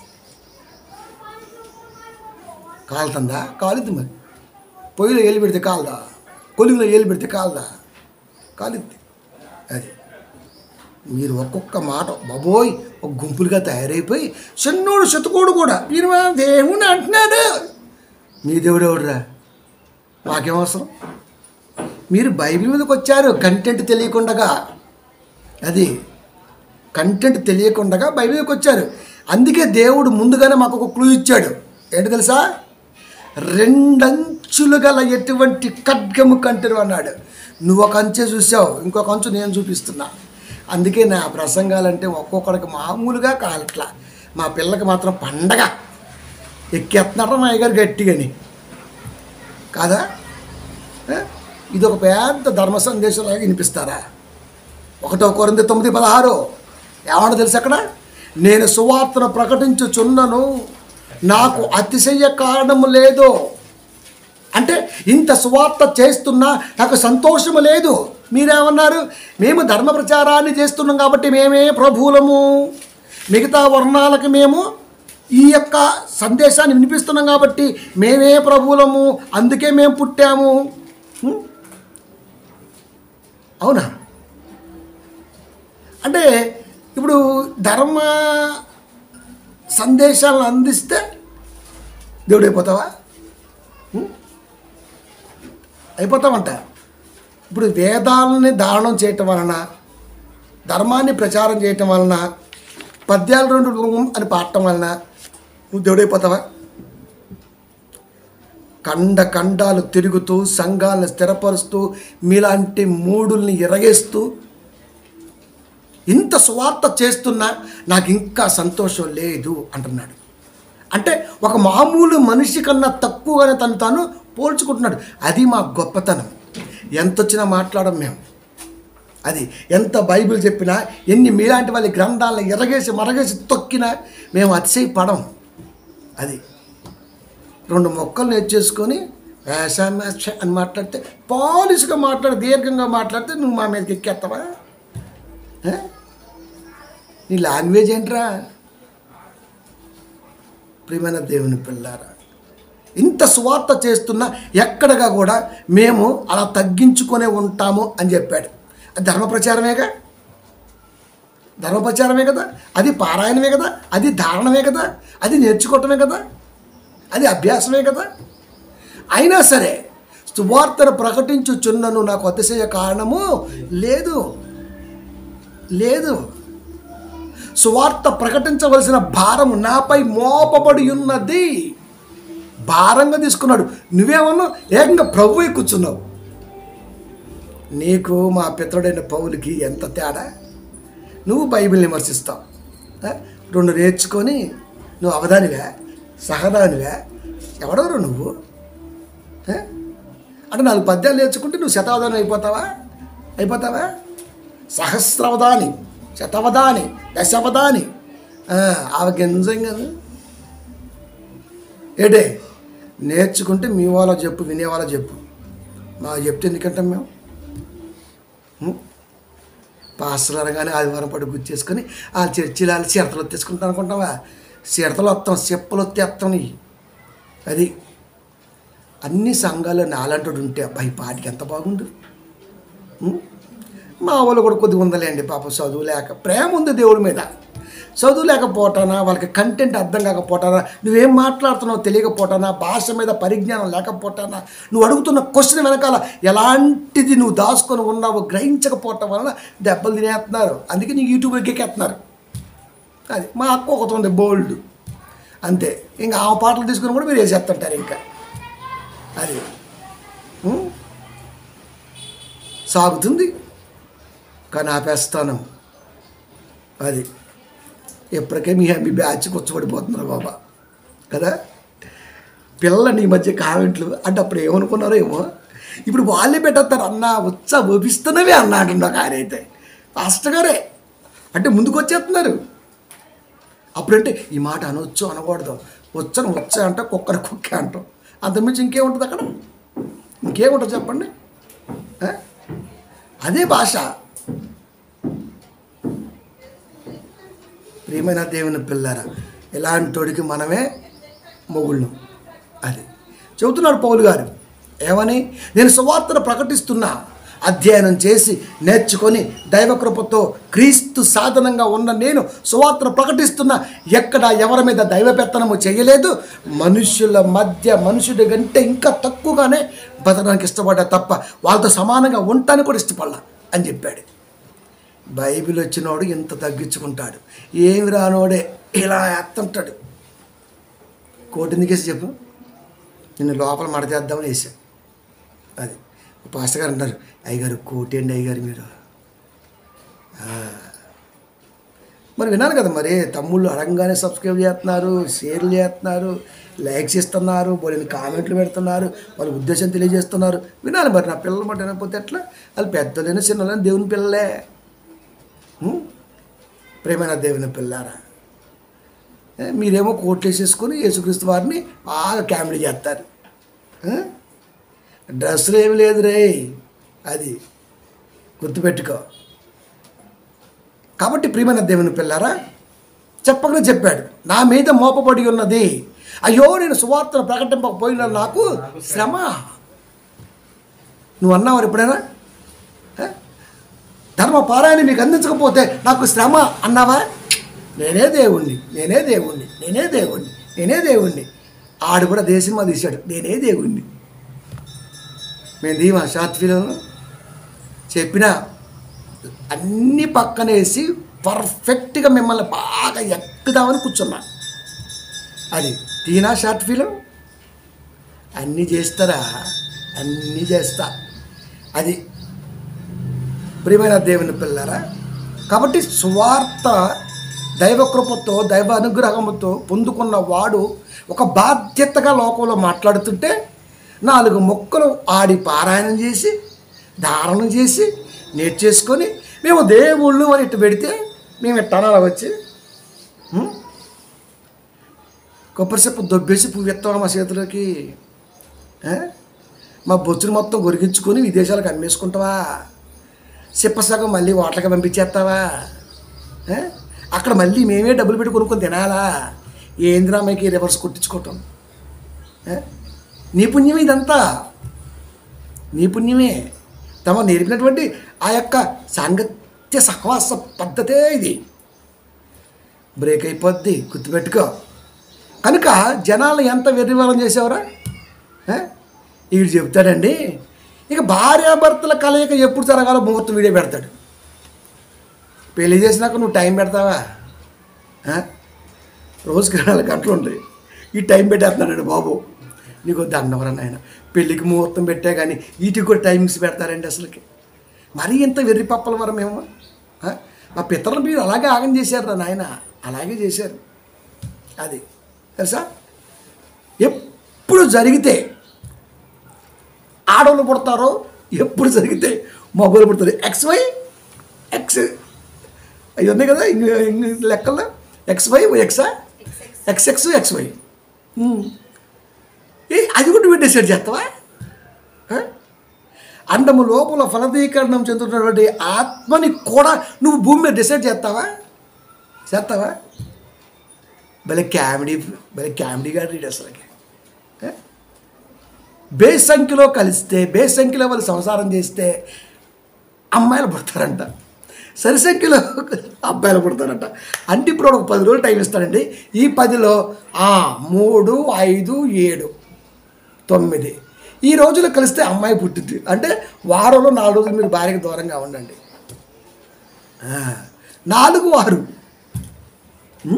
కాలుతుందా కాలుద్ది మరి పొయ్యిలో ఏలు పెడితే కాలదా కొలుగులో ఏలు పెడితే కాలదా కాలుద్ది అది మీరు ఒక్కొక్క మాట బాబోయ్ ఒక గుంపులుగా తయారైపోయి చిన్నోడు శతుకోడు కూడా మీరు మా దేవుని అంటున్నాడు మీ దేవుడు ఎవడురా మాకేం అవసరం మీరు బైబిల్ మీదకి వచ్చారు కంటెంట్ తెలియకుండగా అది కంటెంట్ తెలియకుండగా బైబిల్కి వచ్చారు అందుకే దేవుడు ముందుగానే మాకు ఒక క్లూ ఇచ్చాడు ఏంటి తెలుసా రెండంచులు గల ఎటువంటి ఖడ్గము కంటెను అన్నాడు నువ్వు ఒక అంచె చూసావు ఇంకొక అంచు నేను చూపిస్తున్నా అందుకే నా ప్రసంగాలంటే ఒక్కొక్కడికి మామూలుగా కాలట్లా మా పిల్లకి మాత్రం పండగ ఎక్కేస్తున్నారా మా అయ్యగారు గట్టిగని కాదా ఏ? ఇది ఒక పెద్ద ధర్మ సందేశంలాగా వినిపిస్తారా ఒకటో కొరింది తొమ్మిది పదహారు ఏమన్నా తెలుసు అక్కడ నేను సువార్తను ప్రకటించుచున్నను నాకు అతిశయ కారణము లేదు అంటే ఇంత సువార్త చేస్తున్నా నాకు సంతోషము లేదు మీరేమన్నారు మేము ధర్మ ప్రచారాన్ని చేస్తున్నాం కాబట్టి మేమే ప్రభువులము మిగతా వర్ణాలకు మేము ఈ యొక్క సందేశాన్ని వినిపిస్తున్నాం కాబట్టి మేమే ప్రభువులము అందుకే మేము పుట్టాము ఉం? అవునా అంటే ఇప్పుడు ధర్మ సందేశాలను అందిస్తే దేవుడు అయిపోతావా ఉం? అయిపోతామంట ఇప్పుడు వేదాలని దానం చేయటం వలన ధర్మాన్ని ప్రచారం చేయటం వలన పద్యాలు రెండు ఉం అని పాడటం వలన నువ్వు దేవుడైపోతావా కండ కండాలు తిరుగుతూ సంఘాలను స్థిరపరుస్తూ మీలాంటి మూడుల్ని ఎరగేస్తూ ఇంత స్వార్థ చేస్తున్నా నాకు ఇంకా సంతోషం లేదు అంటున్నాడు అంటే ఒక మామూలు మనిషి కన్నా తక్కువగానే తను తాను పోల్చుకుంటున్నాడు అది మా గొప్పతనం ఎంత వచ్చినా మాట్లాడం మేము అది ఎంత బైబిల్ చెప్పినా ఎన్ని మీలాంటి వాళ్ళ గ్రంథాలను ఎరగేసి మరగేసి తొక్కినా మేము అతిశయపడం అది రెండు మొక్కలు నేర్చేసుకొని వేష మేష అని మాట్లాడితే పాలిష్గా మాట్లాడి దీర్ఘంగా మాట్లాడితే నువ్వు మా మీదకి ఎక్కేస్తావా ఏ? నీ లాంగ్వేజ్ ఏంట్రా ప్రియమైన దేవుని పిల్లారా ఇంత స్వార్థ చేస్తున్నా ఎక్కడగా కూడా మేము అలా తగ్గించుకొనే ఉంటాము అని చెప్పాడు అది ధర్మ ప్రచారమేగా ధర్మ ప్రచారమే కదా అది పారాయణమే కదా అది ధారణమే కదా అది నేర్చుకోవటమే కదా అది అభ్యాసమే కదా అయినా సరే సువార్తను ప్రకటించుచున్నను నాకు అతిశయ కారణము లేదు లేదు సువార్త ప్రకటించవలసిన భారము నాపై మోపబడి ఉన్నది భారంగా తీసుకున్నాడు నువ్వేమన్నా ఏకంగా ప్రభు కూర్చున్నావు నీకు మా పితరుడైన పౌలకి ఎంత తేడా నువ్వు బైబిల్ని విమర్శిస్తావు ఆ? రెండు నేర్చుకొని నువ్వు అవధానివా సహదానివా ఎవడెవరు నువ్వు ఆ? అంటే నాలుగు పద్యాలు నేర్చుకుంటే నువ్వు శతావధానం అయిపోతావా అయిపోతావా సహస్రవధాని శతవధాని దశావధాని ఆ, ఆమె గింజంగా ఏడే నేర్చుకుంటే మీ వాళ్ళ చెప్పు వినేవాళ్ళ చెప్పు మాకు చెప్తే ఎందుకంటాం మేము ఉం? పాస్టర్ అనగానే ఆదివారం పడి గుర్చేసుకొని ఆ చర్చిలు వాళ్ళు చిరతలు వచ్చేసుకుంటాం అనుకుంటావా చిరతలు వస్తాం చెప్పులు వచ్చేస్తాం నీ అది అన్ని సంఘాల్లో నాలంటోడు ఉంటే అబ్బాయి పాటికి ఎంత బాగుండు ఉం? మా వాళ్ళు కూడా కొద్దిగా ఉందలేండి పాప చదువు లేక ప్రేమ ఉంది దేవుడి మీద చదువు లేకపోవటానా వాళ్ళకి కంటెంట్ అర్థం కాకపోవటానా నువ్వేం మాట్లాడుతున్నావు తెలియకపోవటానా భాష మీద పరిజ్ఞానం లేకపోవటానా నువ్వు అడుగుతున్న క్వశ్చన్ వెనకాల ఎలాంటిది నువ్వు దాచుకొని ఉన్నావో గ్రహించకపోవటం వలన దెబ్బలు తినేస్తున్నారు అందుకే నీకు యూట్యూబ్ ఎక్కేస్తున్నారు అది మా అక్క ఒకటి ఉంది బోల్డ్ అంతే ఇంకా ఆ పాటలు తీసుకుని కూడా మీరు వేసేస్తుంటారు ఇంకా అది ఉం? సాగుతుంది కానీ ఆపేస్తాను అది ఎప్పటికే మీ మీ బ్యాచ్ కూర్చోబడిపోతున్నారు బాబా కదా పిల్లలు ఈ మధ్య కామెంట్లు అంటే అప్పుడు ఏమనుకున్నారో ఏమో ఇప్పుడు వాళ్ళే పెట్టేస్తారు అన్న ఉత్సా ఒపిస్తున్నవే అన్న అంటున్నారు ఆయన అయితే పాస్టర్ గారే అంటే ముందుకు వచ్చేస్తున్నారు అప్పుడంటే ఈ మాట అనొచ్చు అనకూడదు వచ్చను వచ్చా అంట కుక్కర కుక్క అంటాం అంతమించి ఇంకేముంటుంది అక్కడ ఇంకేముంటుంది చెప్పండి ఆ? అదే భాష ప్రియమైన దేవుని పిల్లరా ఇలాంటోడికి మనమే మొగుళ్ళు అది చెబుతున్నాడు పౌలు గారు ఏమని నేను సువార్తను ప్రకటిస్తున్నా అధ్యయనం చేసి నేర్చుకొని దైవకృపతో క్రీస్తు సాధనంగా ఉన్న నేను సువార్తను ప్రకటిస్తున్నా ఎక్కడ ఎవరి మీద దైవ పెత్తనము చేయలేదు మనుషుల మధ్య మనుషుడి కంటే ఇంకా తక్కువగానే బతకడానికి ఇష్టపడ్డా తప్ప వాళ్ళతో సమానంగా ఉండటానికి కూడా ఇష్టపడలా అని చెప్పాడు బైబిల్ వచ్చినోడు ఇంత తగ్గించుకుంటాడు ఏమి రానోడే ఇలా ఎత్తుంటాడు కోటి ఎందుకేసి చెప్పు నిన్ను లోపల మడతేద్దామని వేసాను అది పాస్టర్ గారు అంటారు అయ్యగారు కోటేండి అయ్యగారు మీరు ఆ. మరి వినాలి కదా మరి తమ్ముళ్ళు అడగంగానే సబ్స్క్రైబ్ చేస్తున్నారు షేర్లు చేస్తున్నారు లైక్స్ ఇస్తున్నారు వాళ్ళని కామెంట్లు పెడుతున్నారు వాళ్ళ ఉద్దేశం తెలియజేస్తున్నారు వినాలి మరి నా పిల్లలు మాట వినకపోతే ఎట్లా వాళ్ళు పెద్దలైన చిన్నలైన దేవుని పిల్లలే ఉం? ప్రేమైన దేవుని పిల్లారా ఏ, మీరేమో కోట్లు వేసేసుకొని యేసుక్రీస్తు వారిని బాగా కామెడీ చేస్తారు ఆ? డ్రెస్సులు ఏమి లేదు రే అది గుర్తుపెట్టుకో కాబట్టి ప్రియమైన దేవుని పిల్లారా చెప్పకనే చెప్పాడు నా మీద మోపబడి ఉన్నది అయ్యో నేను సువార్తను ప్రకటింపకపోయిన నాకు శ్రమ నువ్వు అన్నావు ఎప్పుడైనా ఆ? ధర్మ పారాయణ మీకు అందించకపోతే నాకు శ్రమ అన్నావా నేనే దేవుణ్ణి నేనే దేవుణ్ణి నేనే దేవుణ్ణి నేనే దేవుణ్ణి ఆడు కూడా దేశమా తీశాడు నేనే దేవుణ్ణి మేము దీమా షార్ట్ ఫిలిం చెప్పిన అన్ని పక్కనేసి పర్ఫెక్ట్గా మిమ్మల్ని బాగా ఎక్కుదామని కూర్చున్నా అది తీనా షార్ట్ ఫిలిం అన్నీ చేస్తారా అన్నీ చేస్తా అది ప్రియమైన దేవుని పిల్లరా కాబట్టి సువార్త దైవకృపతో దైవ అనుగ్రహముతో పొందుకున్న వాడు ఒక బాధ్యతగా లోకంలో మాట్లాడుతుంటే నాలుగు మొక్కలు ఆడి పారాయణం చేసి ధారణం చేసి నేర్చేసుకొని మేము దేవుళ్ళు అని ఇటు పెడితే మేము ఇట్టనాల వచ్చి ఉం? కొబ్బరి చెప్పు దొబ్బేసి పువ్వు ఎత్తావా మా చేతిలోకి ఆ? మా బొచ్చును మొత్తం గొరిగించుకొని విదేశాలకు అమ్మేసుకుంటావా సిప్పసగం మళ్ళీ ఓట్లకి పంపించేస్తావా ఆ? అక్కడ మళ్ళీ మేమే డబ్బులు పెట్టి కొనుక్కొని తినాలా ఏంద్రామయ్యకి రివర్స్ కొట్టించుకోవటం ఆ? నీ పుణ్యమే ఇదంతా నీ పుణ్యమే తమ నేర్పినటువంటి ఆ యొక్క సాంగత్య సహవాస పద్ధతే ఇది బ్రేక్ అయిపోద్ది గుర్తుపెట్టుకో కనుక జనాలు ఎంత వెర్రివరం చేసేవరా ఆ? వీడు చెప్తాడండి ఇక భార్యాభర్తల కలయిక ఎప్పుడు జరగాలో ముహూర్తం వీడియో పెడతాడు పెళ్లి చేసినాక నువ్వు టైం పెడతావా ఆ? రోజుకి నాలుగు గంటలు ఉంటాయి ఈ టైం పెట్టేస్తున్నాడు బాబు నీకు దండవరా నాయన పెళ్ళికి ముహూర్తం పెట్టా కానీ వీటికి కూడా టైమింగ్స్ పెడతారండి అసలుకి మరీ ఇంత వెర్రి పప్పల వరం మేము ఆ? మా పితరులు మీరు అలాగే ఆగం చేశారు రా నాయన అలాగే చేశారు అది తెలుసా ఎప్పుడు జరిగితే ఆడవాళ్ళు పుడతారో ఎప్పుడు జరిగితే మగవాళ్ళు పుడతారు ఎక్స్ వై ఎక్స్ అవి ఉన్నాయి కదా ఇంగ్ ఇంగ్ లెక్కల్లో ఎక్స్ వై ఎక్సా ఎక్స్ ఎక్స్ ఎక్స్ వై ఏ అది కూడా నువ్వు డిసైడ్ చేస్తావా ఆ? అండము లోపల ఫలదీకరణం చెందుతున్నటువంటి ఆత్మని కూడా నువ్వు భూమి మీద డిసైడ్ చేస్తావా చేస్తావా భలే కామెడీ భలే కామెడీగా రీడ్ అసలుకి ఆ? బేస్ సంఖ్యలో కలిస్తే బేస్ సంఖ్యలో వాళ్ళు సంసారం చేస్తే అమ్మాయిలు పుడతారంట సరి సంఖ్యలో అబ్బాయిలు పుడతారంట అంటే ఇప్పుడు ఒక పది రోజులు టైం ఇస్తారండి ఈ పదిలో ఆ, మూడు ఐదు ఏడు తొమ్మిది ఈ రోజులు కలిస్తే అమ్మాయి పుట్టింది అంటే వారంలో నాలుగు రోజులు మీరు భార్యకి దూరంగా ఉండండి ఆ, నాలుగు వారు ఉం?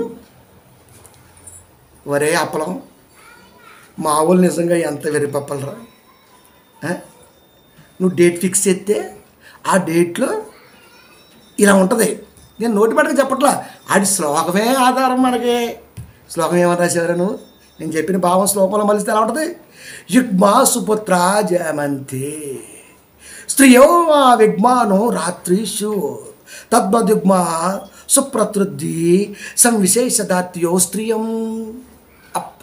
ఒరే అప్పలం మా ఊళ్ళు నిజంగా ఎంత వెరిపప్పలరా ఆ? నువ్వు డేట్ ఫిక్స్ చేస్తే ఆ డేట్లో ఇలా ఉంటుంది నేను నోటి పట్టుకు చెప్పట్లా ఆడి శ్లోకమే ఆధారం మనకి శ్లోకం ఏమని రాసేవారు నువ్వు నేను చెప్పిన భావం శ్లోకంలో మలిస్తే ఎలా ఉంటుంది యుగ్మా సుపుత్ర జమంతి స్త్రియో ఆ విగ్మానో రాత్రిషు తద్మద్యుగ్మా సుప్రతృద్ధి సంవిశేషదాత్యో స్త్రియం అప్ప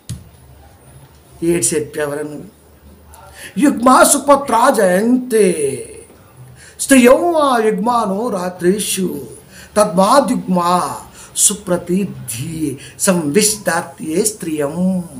ఏడు చెప్పేవరా నువ్వు యుగ్మా సుపుత్ర జయంతే స్త్రియో ఆ యుగ్మానో రాత్రిషు తద్మాద్యుగ్మా సుప్రతిద్ధి సంవిష్టాత్యే స్త్రియం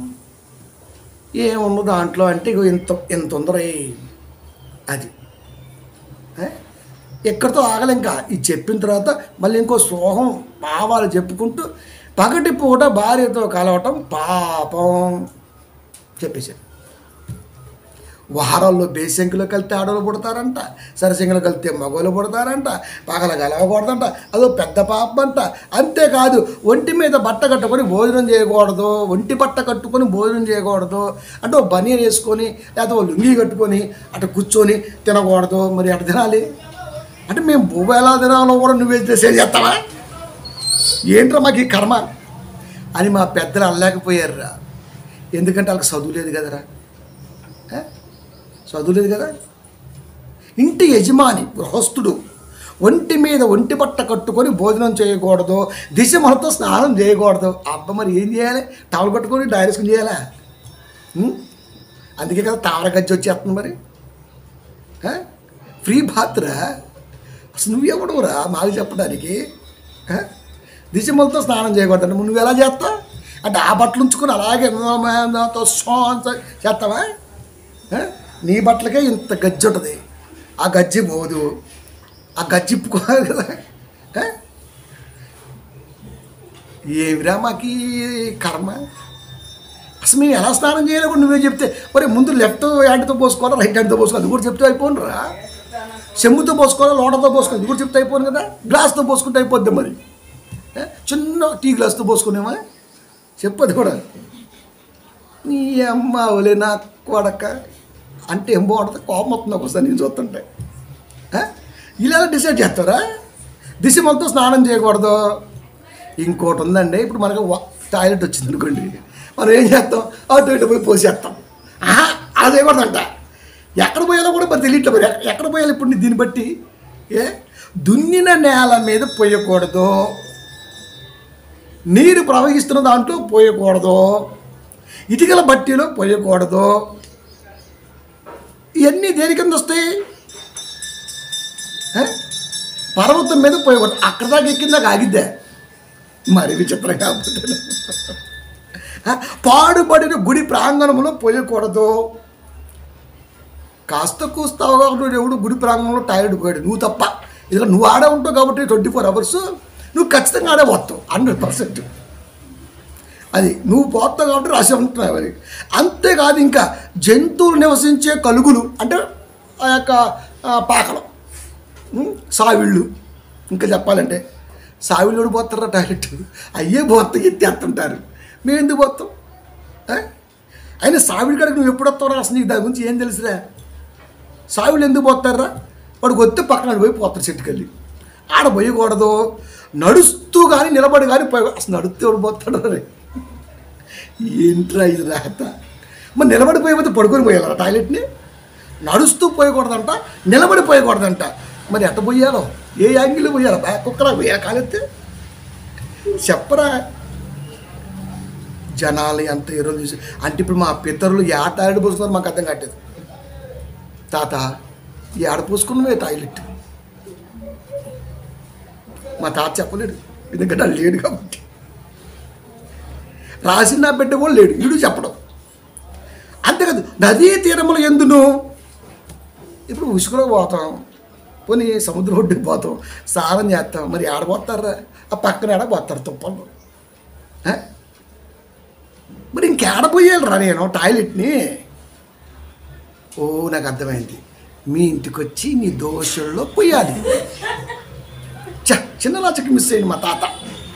ఏముంది దాంట్లో అంటే ఇగో ఇంత ఇంత ఉందరే అది ఏ? ఎక్కడితో ఆగలే ఇంకా ఇది చెప్పిన తర్వాత మళ్ళీ ఇంకో సోహం భావాలు చెప్పుకుంటూ పగటి పూట భార్యతో కలవటం పాపం చెప్పేశాడు వారాల్లో బేసంకిలో కలితే ఆడవాళ్ళు పుడతారంట సరసింగలో కలితే మగవాళ్ళు పుడతారంట పగల గలవకూడదంట అదో పెద్ద పాపం అంట అంతేకాదు ఒంటి మీద బట్ట కట్టుకొని భోజనం చేయకూడదు ఒంటి బట్ట కట్టుకొని భోజనం చేయకూడదు అంటే ఓ బనీర్ వేసుకొని లేకపోతే ఓ లుంగి కట్టుకొని అటు కూర్చొని తినకూడదు మరి అటు తినాలి అంటే మేము భూమి ఎలా తినాలో కూడా నువ్వే చేసేది చేస్తావా ఏంట్రా మాకు ఈ కర్మ అని మా పెద్దలు అనలేకపోయారురా ఎందుకంటే వాళ్ళకి చదువు లేదు కదరా ఏ? చదువు లేదు కదా ఇంటి యజమాని గృహస్థుడు ఒంటి మీద ఒంటి బట్ట కట్టుకొని భోజనం చేయకూడదు దిశ మనతో స్నానం చేయకూడదు అబ్బ మరి ఏం చేయాలి టవల్ కట్టుకొని డైరెక్షన్ చేయాలా ఉం? అందుకే కదా తావర గజ్జి వచ్చేస్తుంది మరి ఆ? ఫ్రీ బాత్రా అసలు నువ్వెవడురా మాకు చెప్పడానికి ఆ? దిశమలతో స్నానం చేయకూడదు అంటే నువ్వు ఎలా చేస్తావు అంటే ఆ బట్టలు ఉంచుకొని అలాగే నాతో సాన్స్ చేస్తావా ఆ? నీ బట్టలకే ఇంత గజ్జి ఉంటుంది ఆ గజ్జి పోదు ఆ గజ్జి ఇప్పుకోవాలి కదా ఆ? ఏమిరా మాకు ఈ కర్మ అసలు మేము ఎలా స్నానం చేయాలో కూడా నువ్వే చెప్తే మరి ముందు లెఫ్ట్ హ్యాండ్తో పోసుకోవాలా రైట్ హ్యాండ్తో పోసుకోవాలి అది కూడా చెప్తే అయిపోనురా చెంబుతో పోసుకోవాలా లోటతో పోసుకోవాలి ఇది కూడా చెప్తే అయిపోను కదా గ్లాస్తో పోసుకుంటే అయిపోద్ది మరి ఏ? చిన్న టీ గ్లాస్తో పోసుకునేమా చెప్పదు కూడా నీ అమ్మ ఒలే నా కొడక అంటే ఏం బాగుంటుంది కోపం వస్తుంది ఒకసారి నేను చూస్తుంటే ఏ? ఇలా ఎలా డిసైడ్ చేస్తారా దిశ మొత్తం స్నానం చేయకూడదు ఇంకోటి ఉందండి ఇప్పుడు మనకు వా- టాయిలెట్ వచ్చింది అనుకోండి మనం ఏం చేస్తాం అటు ఇటు పోయి పోసేస్తాం ఆహా అలా చేయకూడదంట ఎక్కడ పోయాలో కూడా మరి తెలియట్లేదు మరి ఎక్క- ఎక్కడ పోయాలి ఇప్పుడు నీ దీన్ని బట్టి ఏ దున్నిన నేల మీద పోయకూడదు నీరు ప్రవహిస్తున్న దాంట్లో పోయకూడదు ఇటుకల బట్టీలో పోయకూడదు ఇవన్నీ దేని కింద వస్తాయి ఏ? పర్వతం మీద పోయకూడదు అక్కడ దాకా ఎక్కిందాక ఆగిద్దే మరి విచిత్రంగా కాకపోతే పాడుబడిన గుడి ప్రాంగణంలో పోయకూడదు కాస్త కూస్తావుగా నువ్వు ఎవడు గుడి ప్రాంగణంలో టాయిలెట్ పోయాడు నువ్వు తప్ప ఇలా నువ్వు ఆడే ఉంటావు కాబట్టి ట్వంటీ ఫోర్ అవర్స్ నువ్వు ఖచ్చితంగా ఆడే పోతావు హండ్రెడ్ పర్సెంట్ అది నువ్వు పోతావు కాబట్టి రాసి ఉంటున్నావు అది అంతేకాదు ఇంకా జంతువులు నివసించే కలుగులు అంటే ఆ యొక్క ఆ, పాకలు ఉం? సావిళ్ళు ఇంకా చెప్పాలంటే సావిళ్ళు పోతారా టాయిలెట్ అయ్యే పోతా ఎత్తేస్తుంటారు మేము ఎందుకు పోతాం ఆ? అయినా సావిడి కాడికి నువ్వు ఎప్పుడు వస్తావు అసలు నీకు దాని గురించి ఏం తెలుసురా సావిళ్ళు ఎందుకు పోతారా వాడికి వస్తే పక్కన పోయి పోతారు చెట్టుకెళ్ళి ఆడ పోయకూడదు నడుస్తూ కానీ నిలబడి కానీ పోయి అసలు నడుస్తూ ఎవడు పోతాడు రే ఏంట్రా ఇది రాత మరి నిలబడి పోయిపోతే పడుకొని పోయాలరా టాయిలెట్ని నడుస్తూ పోయకూడదంట నిలబడి పోయకూడదంట మరి ఎట్ట పోయాలో ఏ యాంగిల్ పోయాలో బ్యాక్ కుక్కరా పోయా కాలెత్తే చెప్పరా జనాలు ఎంత ఈరోజు చూసి అంటే ఇప్పుడు మా పితరులు ఏ టాయిలెట్ పోసుకున్నారు మాకు అర్థం కావట్లేదు తాత ఈ ఆడ పోసుకున్నవే టాయిలెట్ మా తాత చెప్పలేడు ఎందుకంటే అది లేడు కాబట్టి రాసిన నా బిడ్డ కూడా లేడు వీడు చెప్పడం అంతేకాదు నదీ తీరములు ఎందును ఇప్పుడు ఉసుకులో పోతాం పోనీ సముద్రం ఒడ్డుకి పోతాం స్నానం చేస్తాం మరి ఆడ పోతారా ఆ పక్కన ఆడ పోతారు తుప్పలు ఆ? మరి ఇంకేడ పోయాలిరా నేను టాయిలెట్ని ఓ నాకు అర్థమైంది మీ ఇంటికి వచ్చి నీ దోషుల్లో పోయాలి చ చిన్న లాచకి మిస్ అయింది మా తాత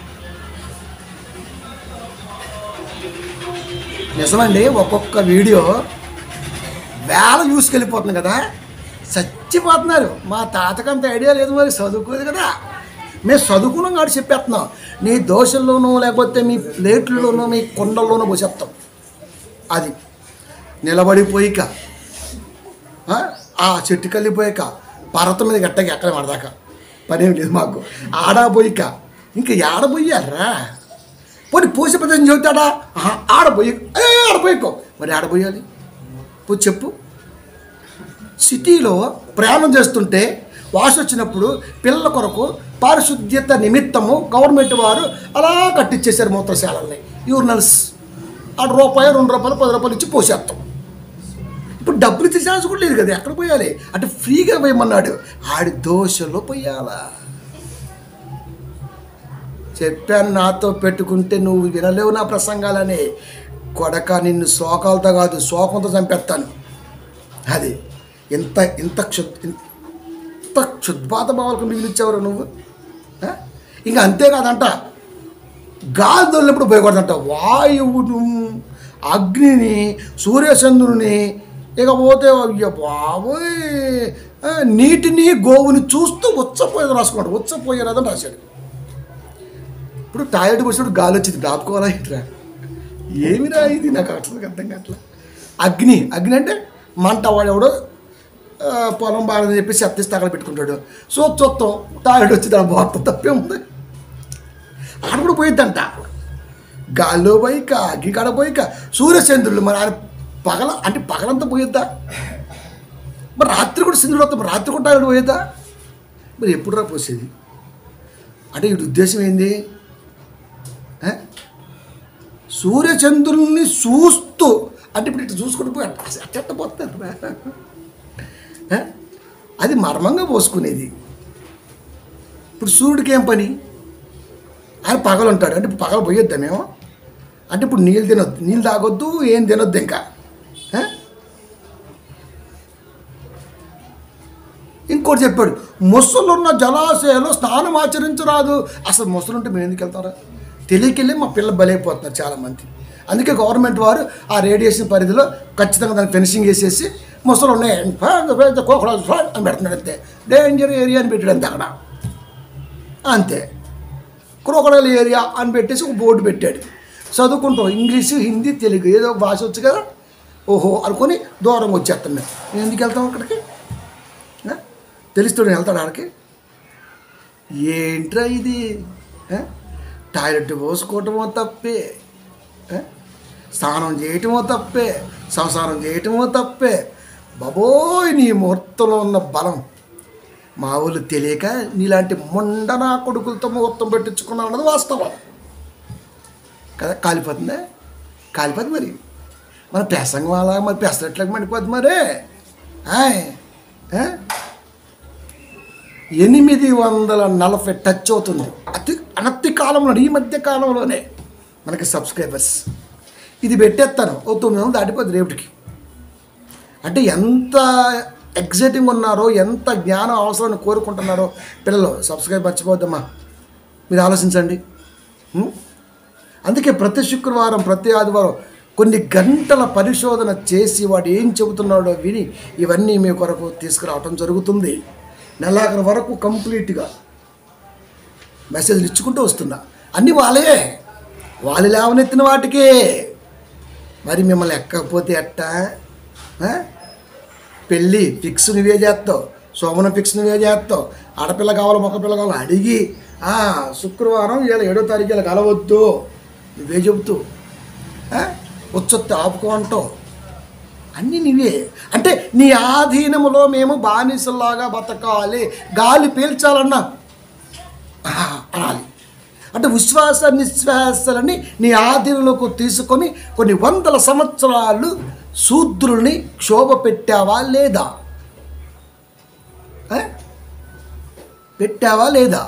నిజమండి ఒక్కొక్క వీడియో వేల చూసుకెళ్ళిపోతుంది కదా చచ్చిపోతున్నారు మా తాతకంత ఐడియా లేదు మరి చదువుకోలేదు కదా మేము చదువుకున్నాం కాబట్టి చెప్పేస్తున్నాం నీ దోశల్లోనూ లేకపోతే మీ ప్లేట్లలోనూ మీ కుండల్లోనూ పోసేస్తాం అది నిలబడిపోయిక ఆ, ఆ చెట్టు కలిపోయాక పర్వతం మీద గట్టకి ఎక్కడ పడదాకా పనేం లేదు మాకు ఆడబోయిక ఇంకా ఆడబోయారా పోనీ పూస ప్రదేశం చెబుతాడా ఆహా, ఆడబోయి ఏ ఆడబోయికో మరి ఆడబోయాలి పో చెప్పు సిటీలో ప్రయాణం చేస్తుంటే వాష్ వచ్చినప్పుడు పిల్లల కొరకు పారిశుద్ధ్యత నిమిత్తము గవర్నమెంట్ వారు అలా కట్టించేశారు మూత్రశాలల్ని యూరినల్స్ ఆ రూపాయి రెండు రూపాయలు పది రూపాయలు ఇచ్చి పోసేస్తాం ఇప్పుడు డబ్బులు ఇచ్చే ఛాన్స్ కూడా లేదు కదా ఎక్కడ పోయాలి అంటే ఫ్రీగా పోయమన్నాడు ఆడి దోశలో పోయాలా చెప్పాను నాతో పెట్టుకుంటే నువ్వు వినలేవు నా ప్రసంగాలని కొడక నిన్ను శోకాలతో కాదు శోకంతో చంపేస్తాను అది ఇంత ఇంత క్షు ఇంత క్షుద్బాత భావాలకు మిగిలిచ్చావురా నువ్వు ఆ? ఇంకా అంతేకాదంట గాలి తోలినప్పుడు భయపడదంట వాయువును అగ్నిని సూర్యచంద్రుని ఇకపోతే అయ్య బాబోయ్ ఆ, నీటిని గోవుని చూస్తూ ఉచ్చపోయేది రాసుకున్నాడు ఉచ్చపోయేదని రాశాడు ఇప్పుడు టాయిలెట్ వచ్చినప్పుడు గాలి వచ్చింది దాపుకోవాలా ఏంట్రా ఏమిరా ఇది నాకు అట్లా అర్థం కావట్లా అగ్ని అగ్ని అంటే మంట వాడెవడో ఆ, పొలం బాగాలని చెప్పి చెత్తిసి తగల పెట్టుకుంటాడు సో చూస్తాం టాయిలెట్ వచ్చి దాని బాగుంది తప్పే ఉంది ఆడ కూడా పోయిద్దంట గాల్లో పోయిక అగ్గి కాడ పోయిక సూర్యచంద్రులు మరి ఆయన పగల అంటే పగలంతా పోయిద్దా మరి రాత్రి కూడా చంద్రుడు వస్తాం రాత్రి కూడా టాయిలెట్ పోయిద్దా మరి ఎప్పుడు రా పోసేది అంటే వీడి ఉద్దేశం ఏంది ఆ? సూర్యచంద్రుల్ని చూస్తూ అంటే ఇప్పుడు ఇట్లా చూసుకుంటూ పోయి అట్ట అట్ట పోతారు ఆ? అది మర్మంగా పోసుకునేది ఇప్పుడు సూర్యుడికి ఏం పని ఆయన పగలు ఉంటాడు అంటే ఇప్పుడు పగలు పోయొద్దా మేము అంటే ఇప్పుడు నీళ్ళు తినొద్దు నీళ్ళు తాగొద్దు ఏం తినొద్దు ఇంకా ఆ? ఇంకోటి చెప్పాడు ముసలున్న జలాశయాలు స్నానం ఆచరించరాదు అసలు ముసలుంటే మేము ఎందుకు వెళ్తారా తెలియకెళ్ళి మా పిల్లలు బలైపోతున్నారు చాలామంది అందుకే గవర్నమెంట్ వారు ఆ రేడియేషన్ పరిధిలో ఖచ్చితంగా దాన్ని ఫెన్సింగ్ వేసేసి ముసలు ఉన్నాయి కోకరాజు అని పెడుతున్నాడు అంతే డేంజర్ ఏరియా అని పెట్టాడు అంతే అక్కడ అంతే క్రోకడైల్ ఏరియా అని పెట్టేసి ఒక బోర్డు పెట్టాడు చదువుకుంటాం ఇంగ్లీషు హిందీ తెలుగు ఏదో ఒక భాష వచ్చు కదా ఓహో అనుకొని దూరం వచ్చేస్తాం మేము మేము ఎందుకు వెళ్తాం అక్కడికి ఆ? తెలుస్తాడు వెళ్తాడు ఆడికి ఏంట్రా ఇది ఆ? టాయిలెట్ పోసుకోవటమో తప్పే ఆ? స్నానం చేయటమో తప్పే సంసారం చేయటమో తప్పే బాబోయ్ నీ ముహూర్తంలో ఉన్న బలం మా ఊళ్ళు తెలియక నీలాంటి మొండనా కొడుకులతో ముహూర్తం పెట్టించుకున్నాం అన్నది వాస్తవం కదా కాలిపోతుందా కాలిపోతుంది మరి మన పెసంగం అలా మరి పెసరట్లకు మండిపోతుంది మరే ఆయ్ ఆ? ఎనిమిది వందల నలభై టచ్ అవుతుంది అతి అనతి కాలంలో ఈ మధ్య కాలంలోనే మనకి సబ్స్క్రైబర్స్ ఇది పెట్టేస్తాను ఓ తొమ్మిది వందలు దాటిపోతుంది రేపటికి అంటే ఎంత ఎగ్జైటింగ్ ఉన్నారో ఎంత జ్ఞానం అవసరాన్ని కోరుకుంటున్నారో పిల్లలు సబ్స్క్రైబ్ మర్చిపోద్దమ్మా మీరు ఆలోచించండి ఉం? అందుకే ప్రతి శుక్రవారం ప్రతి ఆదివారం కొన్ని గంటల పరిశోధన చేసి వాడు ఏం చెబుతున్నాడో విని ఇవన్నీ మీ కొరకు తీసుకురావటం జరుగుతుంది నెలాఖరు వరకు కంప్లీట్గా మెసేజ్లు ఇచ్చుకుంటూ వస్తున్నా అన్నీ వాళ్ళే వాళ్ళు లేవనెత్తిన వాటికే మరి మిమ్మల్ని ఎక్కకపోతే ఎట్టా ఆ? పెళ్ళి ఫిక్స్ నువ్వే చేస్తావు సోమన ఫిక్స్ నువ్వే చేస్తావు ఆడపిల్ల కావాలి మగపిల్ల కావాలి అడిగి "ఆ, శుక్రవారం ఇలా ఏడో తారీఖు ఇలా కలవద్దు నువ్వే చెబుతూ ఆ? వచ్చొత్తే ఆపుకో అంటావు అన్నీ నువ్వే అంటే నీ ఆధీనములో మేము బానిసల్లాగా బతకాలి గాలి పీల్చాలన్నా ఆ, అనాలి అంటే విశ్వాస నిశ్వాసాలని నీ ఆధీనంలోకి తీసుకొని కొన్ని వందల సంవత్సరాలు శూద్రుల్ని క్షోభ పెట్టావా లేదా ఆ? పెట్టావా లేదా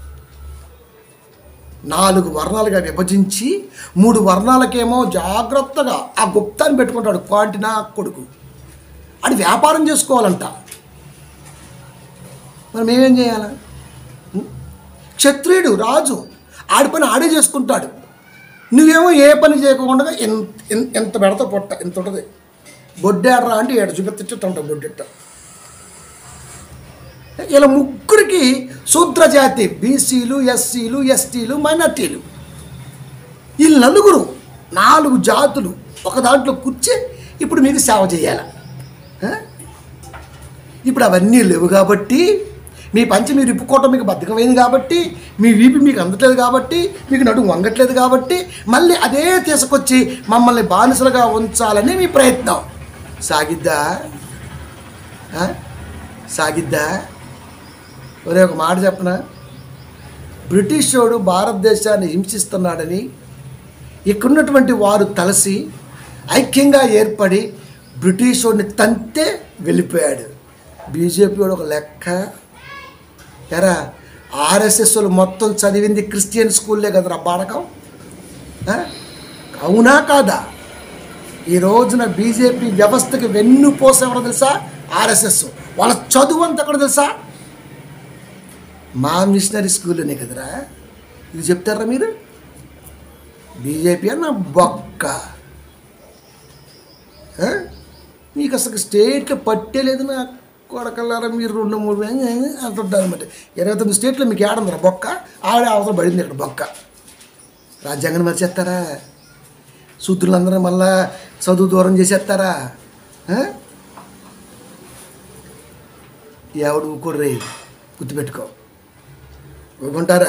నాలుగు వర్ణాలుగా విభజించి మూడు వర్ణాలకేమో జాగ్రత్తగా ఆ గుప్తాన్ని పెట్టుకుంటాడు క్వాంటినా కొడుకు అది వ్యాపారం చేసుకోవాలంట మరి మేమేం చేయాలి ఉం? క్షత్రియుడు రాజు ఆడి పని ఆడే చేసుకుంటాడు నువ్వేమో ఏ పని చేయకుండా ఎంత ఎంత- ఎంత పెడతా పొట్ట ఎంత ఉంటుంది బొడ్డాడరా అంటే ఏడు చూపెత్తిట్టు ఉంటుంది బొడ్డెట్ట ఇలా ముగ్గురికి శూద్ర జాతి బీసీలు ఎస్సీలు ఎస్టీలు మైనార్టీలు ఈ నలుగురు నాలుగు జాతులు ఒక దాంట్లో కూర్చి ఇప్పుడు మీకు సేవ చేయాలి ఆ? ఇప్పుడు అవన్నీ లేవు కాబట్టి మీ పంచి మీరు ఇప్పుకోవటం మీకు బద్ధకమైంది కాబట్టి మీ వీపి మీకు అందట్లేదు కాబట్టి మీకు నడుము వంగట్లేదు కాబట్టి మళ్ళీ అదే తీసుకొచ్చి మమ్మల్ని బానిసలుగా ఉంచాలని మీ ప్రయత్నం సాగిద్దా ఆ? సాగిద్దా ఒరే ఒక మాట చెప్పనా బ్రిటిష్ వాడు భారతదేశాన్ని హింసిస్తున్నాడని ఇక్కడున్నటువంటి వారు తలసి ఐక్యంగా ఏర్పడి బ్రిటిష్ వాడిని తంతే వెళ్ళిపోయాడు బీజేపీ వాడు ఒక లెక్క ఎరా ఆర్ఎస్ఎస్ వాళ్ళు మొత్తం చదివింది క్రిస్టియన్ స్కూల్లే కదరా బాడకం ఆ? అవునా కాదా ఈ రోజున బీజేపీ వ్యవస్థకి వెన్నుపోస ఎవరో తెలుసా ఆర్ఎస్ఎస్ వాళ్ళ చదువు అంతా ఎక్కడ తెలుసా మా మిషనరీ స్కూల్లోనే కదరా ఇది చెప్తారా మీరు బీజేపీ అన్న బొక్క ఆ? మీకు అసలు స్టేట్లో పట్టేలేదు నా కొడకల్లారా మీరు రెండు మూడు అంటుంటారు అనమాట ఇరవై తొమ్మిది స్టేట్లో మీకు ఏడుందిరా బొక్క ఆవిడ అవతల పడింది ఇక్కడ బొక్క రాజ్యాంగాన్ని మర్చేస్తారా శూద్రులందరూ మళ్ళా చదువు దూరం చేసేస్తారా ఆ? ఎవడు ఊరుకోర్రే గుర్తుపెట్టుకో ఊరుకుంటారా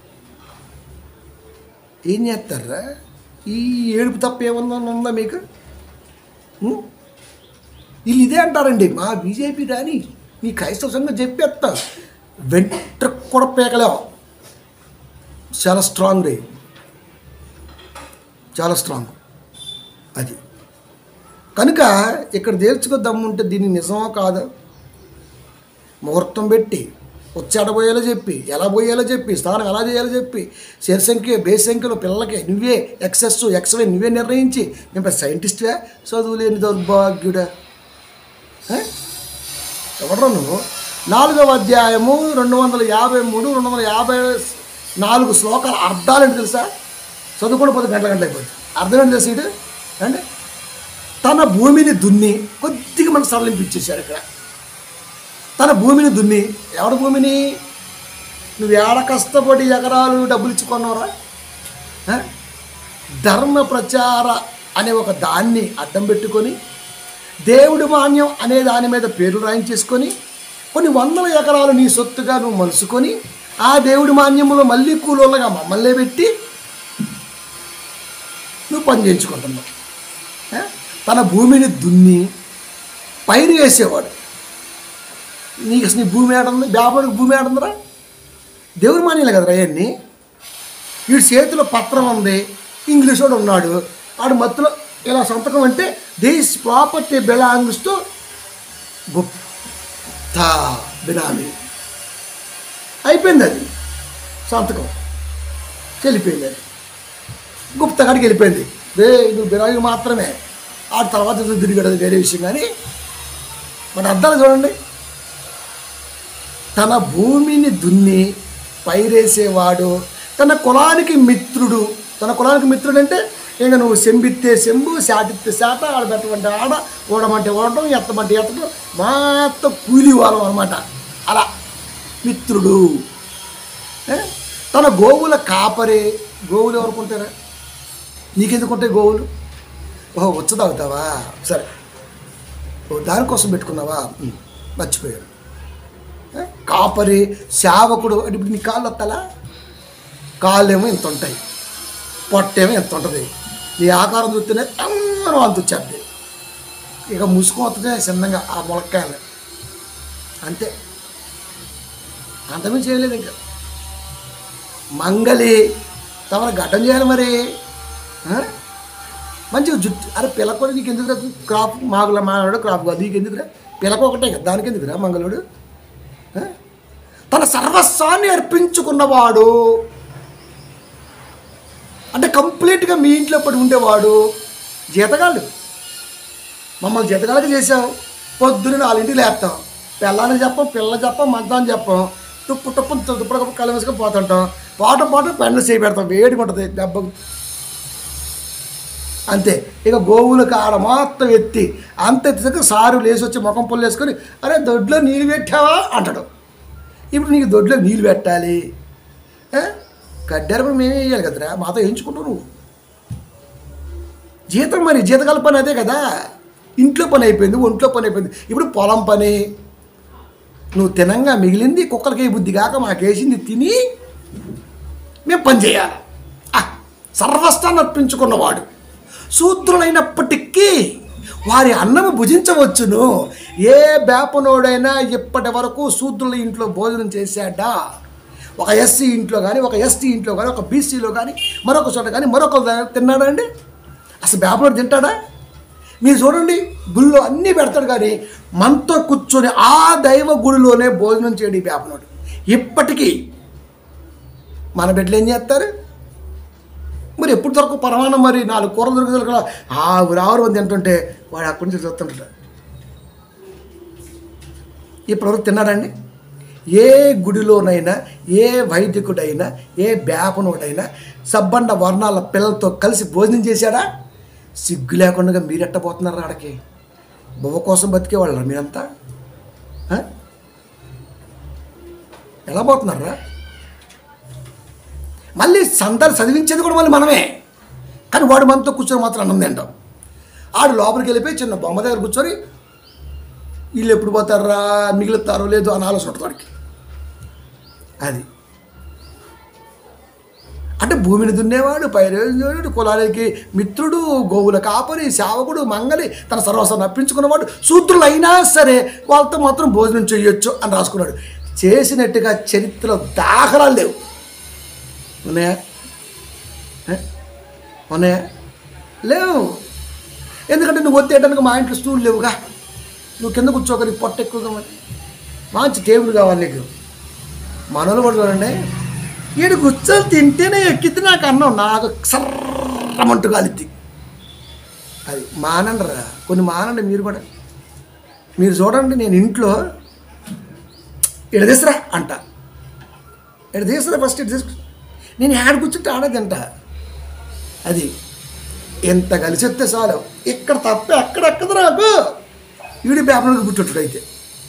ఏం చేస్తారా ఈ ఏడుపు తప్ప ఏమన్నా ఉందా మీకు ఉం? వీళ్ళు ఇదే అంటారండి మా బీజేపీ రాని నీ క్రైస్తవ సంఘం చెప్పేస్తా వెంట్ర కూడా పేకలేవు చాలా స్ట్రాంగ్ రే చాలా స్ట్రాంగ్ అది కనుక ఇక్కడ తేల్చుకో దమ్ముంటే దీన్ని నిజమో కాదో ముహూర్తం పెట్టి వచ్చాడ పోయేలా చెప్పి ఎలా పోయేలా చెప్పి స్థానం ఎలా చేయాలో చెప్పి శేర్ సంఖ్య బేస్ సంఖ్యలో పిల్లలకి నువ్వే ఎక్సెస్ ఎక్స్వే నువ్వే నిర్ణయించి నేను పెద్ద సైంటిస్ట్వే చదువులేని దౌర్భాగ్యుడా ఏ? ఎవడ్రా నువ్వు నాలుగవ అధ్యాయము రెండు వందల యాభై మూడు రెండు వందల యాభై నాలుగు శ్లోకాల అర్థాలు ఏంటి తెలుసా చదువుకుంటూ పోతే గంటల గంటలు అయిపోతుంది అర్థం ఏంటి తెలుసా ఇటు అంటే తన భూమిని దున్ని కొద్దిగా మనకు సరళింపించేశాడు ఇక్కడ తన భూమిని దున్ని ఎవరి భూమిని నువ్వు ఏడ కష్టపడి ఎకరాలు డబ్బులు ఇచ్చి కొన్నావురా ఆ? ధర్మ ప్రచార అనే ఒక దాన్ని అడ్డం పెట్టుకొని దేవుడి మాన్యం అనే దాని మీద పేరు రాయించేసుకొని కొన్ని వందల ఎకరాలు నీ సొత్తుగా నువ్వు మలుసుకొని ఆ దేవుడి మాన్యంలో మళ్ళీ కూలోళ్ళగా మమ్మల్ని పెట్టి నువ్వు పని చేయించుకుంటున్నావు ఆ? తన భూమిని దున్ని పైరు వేసేవాడు నీకు అసలు నీ భూమి ఏడుంది వ్యాపారికి భూమి ఏడుందిరా దేవుడి మాన్యాలే కదరా అవన్నీ వీడి చేతిలో పత్రం ఉంది ఇంగ్లీష్ వాడు ఉన్నాడు ఆడు మత్తులో ఇలా సంతకం అంటే this property belongs to Gupta benami అయిపోయింది అది సంతకం చెల్లిపోయింది అది గుప్తా కాడికి వెళ్ళిపోయింది రే నువ్వు బినామీ మాత్రమే ఆ తర్వాత ఇది తిరిగాడు అది వేరే విషయం కానీ మన అర్థాలు చూడండి తన భూమిని దున్ని పైరేసేవాడు తన కులానికి మిత్రుడు తన కులానికి మిత్రుడు అంటే ఇంకా నువ్వు సెంబిత్తే సెంబు శాటిత్తే శాట ఆడబెట్టమంటే ఆడ ఓడమంటే ఓడటం ఎత్తమంటే ఎత్తడం మొత్తం కూలి వాళ్ళం అనమాట అలా మిత్రుడు ఏ? తన గోవుల కాపరే గోవులు ఎవరికి ఉంటారా నీకెందుకు ఉంటాయి గోవులు ఓహో వచ్చ తాగుతావా సరే ఓ దానికోసం పెట్టుకున్నావా ఉం, మర్చిపోయాను ఏ? కాపరి సేవకుడు అంటే ఇప్పుడు నీ కాళ్ళు వస్తాలా కాళ్ళు ఏమో ఇంత ఉంటాయి పొట్టేమో ఇంత ఉంటుంది నీ ఆకారం చూస్తేనే అందరం అంత వచ్చేది ఇక ముసుగు వస్తుంది చిన్నగా ఆ ములక్కాయలు అంతే అంతమే చేయలేదు ఇంకా మంగలి తమను గడ్డం చేయాలి మరి ఆ? మంచిగా జుట్టు అరే పిల్లకొని నీకు ఎందుకురా క్రాప్ మాగుల మాగడు క్రాప్ కాదు నీకు ఎందుకురా పిల్లక ఒకటే కదా దానికి ఎందుకురా మంగళుడు ఆ? తన సర్వస్వాన్ని అర్పించుకున్నవాడు అంటే కంప్లీట్గా మీ ఇంట్లో పడి ఉండేవాడు జీతగాళ్ళు మమ్మల్ని జీతగాళ్ళకి చేసావు పొద్దున్న నాలుగింటికి లేస్తాం పిల్లని చెప్పం పిల్ల చెప్పం మంచాన్ని చెప్పం తుప్పు తుప్పు తుప్పుడు కళ్ళు వేసుకొని పోతుంటాం పోవటం పోవటం పెండ్లు చేయి పెడతాం వేడిగా ఉంటుంది దెబ్బ అంతే ఇక గోవులకు ఆడ మొత్తం ఎత్తి అంత ఎత్తిక సారు లేచి వచ్చి ముఖం పొల్లు వేసుకొని అరే దొడ్లో నీళ్ళు పెట్టావా అంటాడు ఇప్పుడు నీకు దొడ్లో నీళ్ళు పెట్టాలి ఏ? గడ్డెరప మేమే వేయాలి కదరా మాతో ఎంచుకుంటావు నువ్వు జీతం మరి జీతకాల పని అదే కదా ఇంట్లో పని అయిపోయింది ఒంట్లో పని అయిపోయింది ఇప్పుడు పొలం పని నువ్వు తినంగా మిగిలింది కుక్కలకి బుద్ధి కాక మాకేసింది తిని మేము పని చేయాలి ఆ, సర్వస్వాన్ని అర్పించుకున్నవాడు శూద్రులైనప్పటికీ వారి అన్నము భుజించవచ్చును ఏ బేపనోడైనా ఇప్పటి వరకు శూద్రుల ఇంట్లో భోజనం చేశాడా ఒక ఎస్సీ ఇంట్లో కానీ ఒక ఎస్టీ ఇంట్లో కానీ ఒక బీసీలో కానీ మరొక చోట కానీ మరొక దగ్గర తిన్నాడా అండి అసలు బేపనోడు తింటాడా మీరు చూడండి గుళ్ళో అన్నీ పెడతాడు కానీ మనతో కూర్చొని ఆ దైవ గుడిలోనే భోజనం చేయడు ఈ బేపనోడు ఇప్పటికీ మన బిడ్డలు ఏం చేస్తారు మరి ఎప్పుడు దొరక పరమాణం మరి నాలుగు కూరలు దొరికితే కదా ఆ ఆరు మంది తింటుంటే వాడు అక్కడి నుంచి చూస్తుంటాడు ఇప్పటివరకు తిన్నాడండి ఏ గుడిలోనైనా ఏ వైదికుడైనా ఏ బ్యాపనుడైనా సబ్బండ వర్ణాల పిల్లలతో కలిసి భోజనం చేశాడా సిగ్గు లేకుండా మీరెట్టబోతున్నారు ఆడకి బొవ్వ కోసం బతికేవాళ్ళరా మీరంతా ఆ? ఎలా పోతున్నారా మళ్ళీ సంతాలు చదివించేది కూడా మళ్ళీ మనమే కానీ వాడు మనతో కూర్చొని మాత్రం అన్నం తింటాం ఆడు లోపలికి వెళ్ళిపోయి చిన్న బొమ్మ దగ్గర కూర్చొని వీళ్ళు ఎప్పుడు పోతారా మిగులుతారో లేదో అని ఆలోచన ఉంటుంది వాడికి అది అంటే భూమిని దున్నేవాడు పైరేవాడు కులాలకి మిత్రుడు గోవుల కాపరి సేవకుడు మంగలి తన సర్వస్వం అప్పించుకున్నవాడు శూద్రులు అయినా సరే వాళ్ళతో మాత్రం భోజనం చేయొచ్చు అని రాసుకున్నాడు చేసినట్టుగా చరిత్రలో దాఖలాలు లేవు ఉన్నాయా ఏ? ఉన్నాయా లేవు ఎందుకంటే నువ్వు వచ్చేయడానికి మా ఇంట్లో స్టూల్ లేవుగా నువ్వు కింద కూర్చోక నీకు పొట్ట ఎక్కువగా మరి మంచి టేబుల్ కావాలి నీకు మనోళ్ళు కూడా చూడండి ఈడు కూర్చొని తింటేనే ఎక్కితే నాకు అన్నం నాకు సర్రమంటు కాలిద్ది అది మానండి రా కొన్ని మానండి మీరు కూడా మీరు చూడండి నేను ఇంట్లో ఇడ తీసురా అంట ఇడ తీసురా ఫస్ట్ ఇటు తీసుకు నేను ఆడ కూర్చుంటే ఆడే తింటా అది ఎంత కలిసి వస్తే చాలు ఇక్కడ తప్ప ఎక్కడ ఎక్కదు నాకు ఈడి పేపర్కి పుట్టుడు అయితే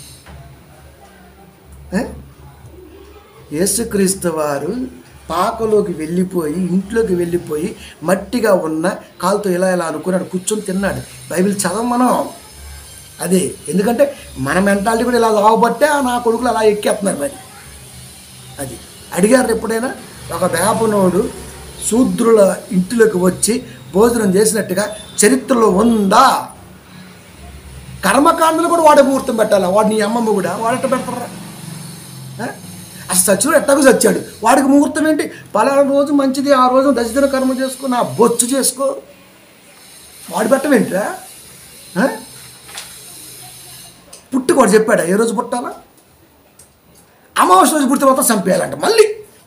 ఏ? యేసుక్రీస్తు వారు పాకలోకి వెళ్ళిపోయి ఇంట్లోకి వెళ్ళిపోయి మట్టిగా ఉన్న కాలుతో ఇలా ఇలా అనుకున్నాడు కూర్చొని తిన్నాడు బైబిల్ చదవం మనం అదే ఎందుకంటే మన మెంటాలిటీ కూడా ఇలా లావబట్టే ఆ నా కొడుకులు అలా ఎక్కేస్తున్నారు మరి అది అడిగారు ఎప్పుడైనా ఒక వేపనోడు శూద్రుల ఇంటిలోకి వచ్చి భోజనం చేసినట్టుగా చరిత్రలో ఉందా కర్మకాండలు కూడా వాడే ముహూర్తం పెట్టాలా వాడు నీ అమ్మమ్మ కూడా వాడెట్ట పెడతారా ఆ? అసలు సచివుడు ఎట్టకు చచ్చాడు వాడికి ముహూర్తం ఏంటి పలానా రోజు మంచిది ఆ రోజు దశదిన కర్మ చేసుకో నా బొచ్చు చేసుకో వాడు పెట్టవేంట్రా ఆ? పుట్టుక వాడు చెప్పాడా ఏ రోజు పుట్టాలా అమావాస్య రోజు పుడితే మాత్రం చంపేయాలంట మళ్ళీ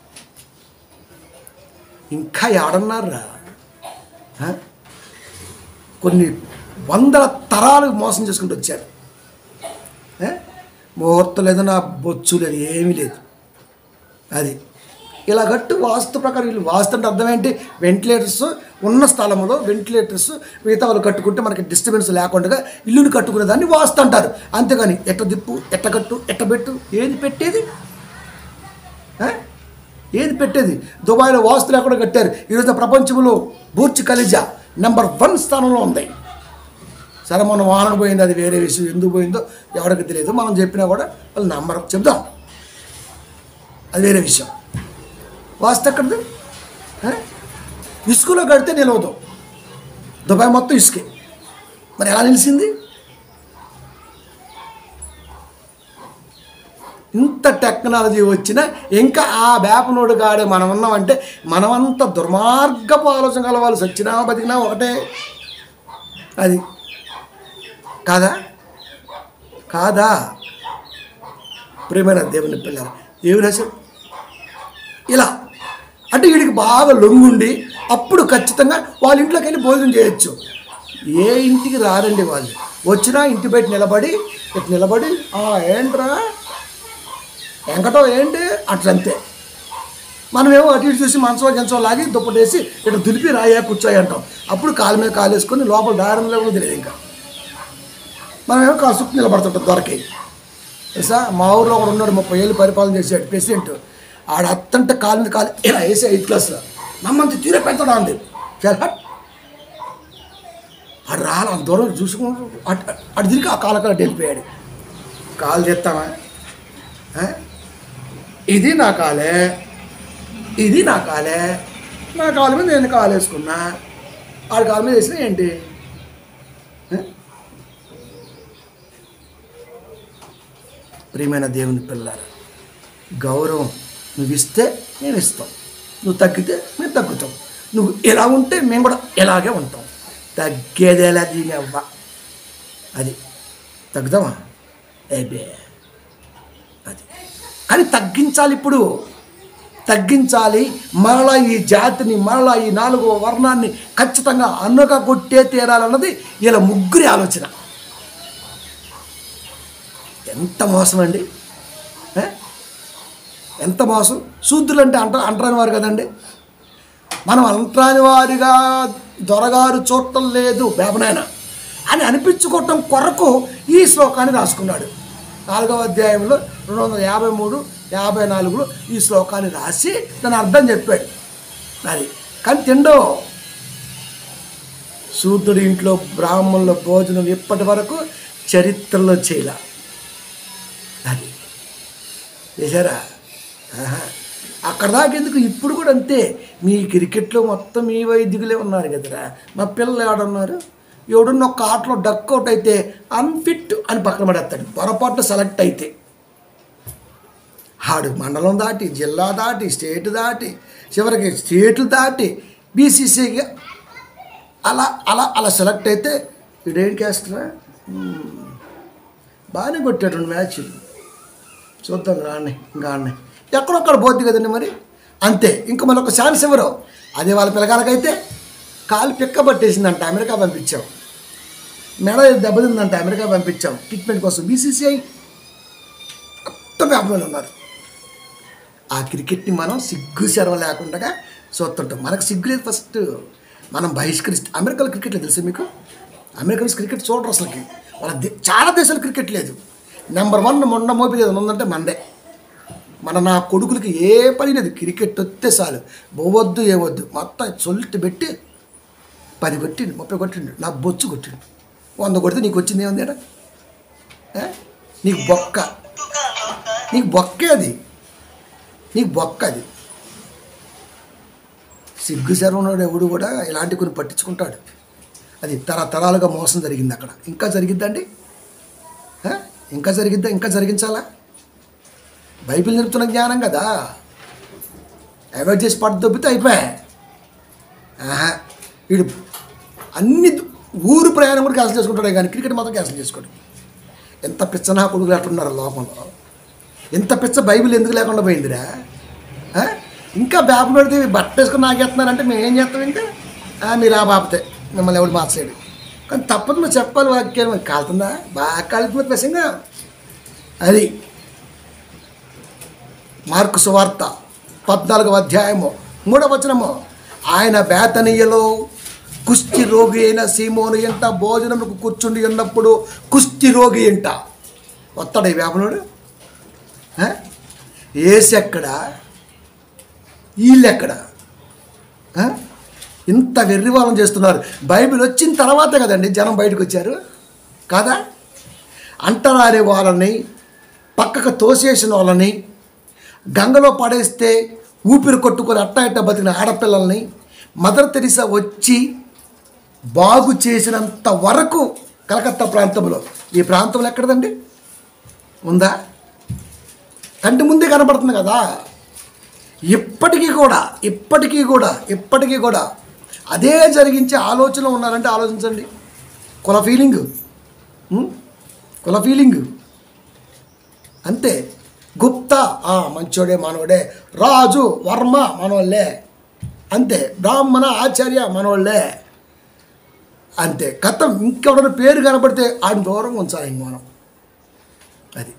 ఇంకా ఏడన్నారా ఆ? కొన్ని వందల తరాలు మోసం చేసుకుంటూ వచ్చారు ఏ? ముహూర్తం లేదు నా బొచ్చు లేదు ఏమీ లేదు అది ఇలా గట్టు వాస్తు ప్రకారం వీళ్ళు వాస్తు అంటే అర్థం ఏంటి వెంటిలేటర్స్ ఉన్న స్థలంలో వెంటిలేటర్స్ మిగతా వాళ్ళు కట్టుకుంటే మనకి డిస్టర్బెన్స్ లేకుండా ఇల్లుని కట్టుకునే దాన్ని వాస్తు అంటారు అంతేగాని ఎట్ట దిప్పు ఎట్ట కట్టు ఎట్ట పెట్టు ఏది పెట్టేది ఆ? ఏది పెట్టేది దుబాయ్లో వాస్తు లేకుండా కట్టారు ఈరోజు ప్రపంచంలో బూర్చి కలిజా నెంబర్ వన్ స్థానంలో ఉంది సరే మనం వాహనం పోయింది అది వేరే విషయం ఎందుకు పోయిందో ఎవరికి తెలియదు మనం చెప్పినా కూడా వాళ్ళు నమ్మరు చెప్దాం అది వేరే విషయం వాస్తు ఎక్కడిది ఆ? ఇసుకలో కడితే నిలవదు దుబాయ్ మొత్తం ఇసుకే మరి ఎలా నిలిచింది ఇంత టెక్నాలజీ వచ్చినా ఇంకా ఆ వేపనోడు కాడే మనం ఉన్నామంటే మనమంతా దుర్మార్గపు ఆలోచన కలవాలి సచ్చినా బతికినా ఒకటే అది కాదా కాదా ప్రేమైన దేవుని పిల్లలు ఏమి రాశారు ఇలా అంటే వీడికి బాగా లొంగుండి అప్పుడు ఖచ్చితంగా వాళ్ళ ఇంట్లోకి వెళ్ళి భోజనం చేయొచ్చు ఏ ఇంటికి రారండి వాళ్ళు వచ్చినా ఇంటి బయట నిలబడి ఇటు నిలబడి "ఆ, ఏంట్రా వెంకటో ఏంటి అట్లంతే మనమేమో అటు ఇటు చూసి మంచం గంచం లాగి దుప్పటేసి ఇటు దులిపి రాయా కూర్చోయి అంటాం అప్పుడు కాలు మీద కాలు వేసుకొని లోపల దారంలో కూడా తెలియదు ఇంకా మనమేమో కాలు చుట్టూ నిలబడుతుంటాం దొరకి తెలుసా మా ఊర్లో ఒకడు ఉన్నాడు ముప్పై ఏళ్ళు పరిపాలన చేసాడు ప్రెసిడెంట్ ఆడ అత్తంటే కాలు మీద కాలు ఇలా వేసే ఎయిత్ క్లాస్లో నమ్మంత తీరే పెడతాడా అంది చాలా హట్. ఆడు రాలి అంత దూరం చూసుకుంటూ అటు అటు తిరిగి ఆ కాల కాల వెళ్ళిపోయాడు కాలు తెస్తామా ఆ? ఇది నా కాలే ఇది నా కాలే నా కాలు మీద నేను కాలు వేసుకున్నా ఆడి కాలు మీద వేసినా ఏంటి ఆ? ప్రియమైన దేవుని పిల్లారు గౌరవం నువ్వు ఇస్తే మేము ఇస్తాం నువ్వు తగ్గితే మేము తగ్గుతాం నువ్వు ఎలా ఉంటే మేము కూడా ఇలాగే ఉంటాం తగ్గేదేలా దీని అవ్వ అది తగ్గుదామా ఏబే అది కానీ తగ్గించాలి ఇప్పుడు తగ్గించాలి మరలా ఈ జాతిని మరలా ఈ నాలుగో వర్ణాన్ని ఖచ్చితంగా అన్నుగా కొట్టే తీరాలన్నది ఇలా ముగ్గురి ఆలోచన ఎంత మోసం అండి ఏ? ఎంత మోసం శూద్రులు అంటే అంట అంటరాని వారు కదండి మనం అంటరాని వారిగా దొరగారు చూడటం లేదు వేపనాయన అని అనిపించుకోవటం కొరకు ఈ శ్లోకాన్ని రాసుకున్నాడు నాలుగవ అధ్యాయంలో రెండు వందల యాభై మూడు యాభై నాలుగులో ఈ శ్లోకాన్ని రాసి దాని అర్థం చెప్పాడు అది కానీ తిండో శూద్రుడి ఇంట్లో బ్రాహ్మణుల భోజనం ఇప్పటి వరకు చరిత్రలో చేయలే అది చేశారా ఆహా. అక్కడ దాకా ఎందుకు ఇప్పుడు కూడా అంతే మీ క్రికెట్లో మొత్తం మీ వైద్యులే ఉన్నారు కదరా మా పిల్లలు ఎవడున్నారు ఎవడున్న ఒక ఆటలో డక్అవుట్ అయితే అన్ఫిట్ అని పక్కన పడేస్తాడు పొరపాటు సెలెక్ట్ అయితే ఆడు మండలం దాటి జిల్లా దాటి స్టేట్ దాటి చివరికి స్టేట్లు దాటి బీసీసీగా అలా అలా అలా సెలెక్ట్ అయితే వీడేం చేస్తారా బాగానే కొట్టాడు రెండు మ్యాచ్లు చూద్దాం రాండి ఇంకా ఆడినాయి ఎక్కడొక్కడ పోద్ది కదండి మరి అంతే ఇంకా మనొక ఛాన్స్ ఇవ్వరు అదే వాళ్ళ పిల్లగాలకైతే కాలు పిక్క పట్టేసిందంట అమెరికా పంపించాం మెడ దెబ్బతిందంట అమెరికా పంపించాం ట్రీట్మెంట్ కోసం బీసీసీఐ మొత్తం వ్యాపారంలో ఉన్నారు ఆ క్రికెట్ని మనం సిగ్గు శరం లేకుండా చూస్తుంటాం మనకు సిగ్గు లేదు ఫస్ట్ మనం బహిష్కరిస్తే అమెరికాలో క్రికెట్ లేదు తెలుసా మీకు అమెరికన్స్ క్రికెట్ చూడరు అసలుకి వాళ్ళ దే- చాలా దేశాలు క్రికెట్ లేదు నెంబర్ వన్ మొండ మోపి ఏదైనా ఉందంటే మందే మన నా కొడుకులకి ఏ పని లేదు క్రికెట్ వస్తే చాలు పోవద్దు ఏవద్దు మొత్తం సొల్ట్ పెట్టి పది కొట్టిండు ముప్పై కొట్టిండు నా బొచ్చు కొట్టిండు వంద కొడితే నీకు వచ్చింది ఏముంది ఈడ? ఏ నీకు బొక్క నీకు బొక్కే అది నీకు బొక్క అది సిగ్గు శర్వనుడు ఎవడు కూడా ఇలాంటి కొన్ని పట్టించుకుంటాడు అది తరతరాలుగా మోసం జరిగింది అక్కడ ఇంకా జరిగిద్దండి ఆ? ఇంకా జరిగిద్దా ఇంకా జరిగించాలా బైబిల్ నిలుపుతున్న జ్ఞానం కదా అవాయిడ్ చేసి పట్టు దొబ్బితే అయిపోయా ఆహా వీడు అన్ని దు- ఊరు ప్రయాణం కూడా క్యాన్సిల్ చేసుకుంటాడే కానీ క్రికెట్ మాత్రం క్యాన్సిల్ చేసుకోడు ఎంత పిచ్చ నా కొడుకులు ఎట్లున్నారు లోకంలో ఎంత పిచ్చ బైబిల్ ఎందుకు లేకుండా పోయిందిరా ఆ? ఇంకా బ్యాప్ పెడితే బట్ట వేసుకుని నాకేస్తున్నారంటే మేము ఏం చేస్తాం ఇంకా ఆ, మీరు ఆ బాపతే మిమ్మల్ని ఎవడు మార్చేయడు కానీ తప్పదు నువ్వు చెప్పాలి వాక్యం మరి కాలుతుందా బాగా కాలుతుంది విషయంగా అది మార్కు సువార్త పద్నాలుగవ అధ్యాయము మూడవ వచనము ఆయన బేతనీయలో కుష్టి రోగి అయిన సీమోను ఎంట భోజనముకు కూర్చుండి ఉన్నప్పుడు కుష్టి రోగి ఎంట వస్తాడు ఈ వేపనుడు ఆ? ఏసి ఎక్కడ వీళ్ళెక్కడ ఆ? ఇంత వెర్రివాలం చేస్తున్నారు బైబిల్ వచ్చిన తర్వాతే కదండి జనం బయటకు వచ్చారు కాదా అంటరాని వాళ్ళని పక్కకు తోసేసిన వాళ్ళని గంగలో పడేస్తే ఊపిరి కొట్టుకొని అట్ట ఇట్ట బతికిన ఆడపిల్లల్ని మదర్ తెరిసా వచ్చి బాగు చేసినంత వరకు కలకత్తా ప్రాంతంలో ఈ ప్రాంతంలో ఎక్కడదండి ఉందా కంటి ముందే కనబడుతుంది కదా ఇప్పటికీ కూడా ఇప్పటికీ కూడా ఇప్పటికీ కూడా అదే జరిగించే ఆలోచన ఉన్నారంటే ఆలోచించండి కుల ఫీలింగ్ ఉం? కుల ఫీలింగ్ అంతే గుప్తా ఆ, మంచోడే మనోడే రాజు వర్మ మనోళ్ళే అంతే బ్రాహ్మణ ఆచార్య మనోళ్ళే అంతే కథం ఇంకెవడైనా పేరు కనబడితే ఆయన దూరంగా ఉంచాలి ఇంక మనం అది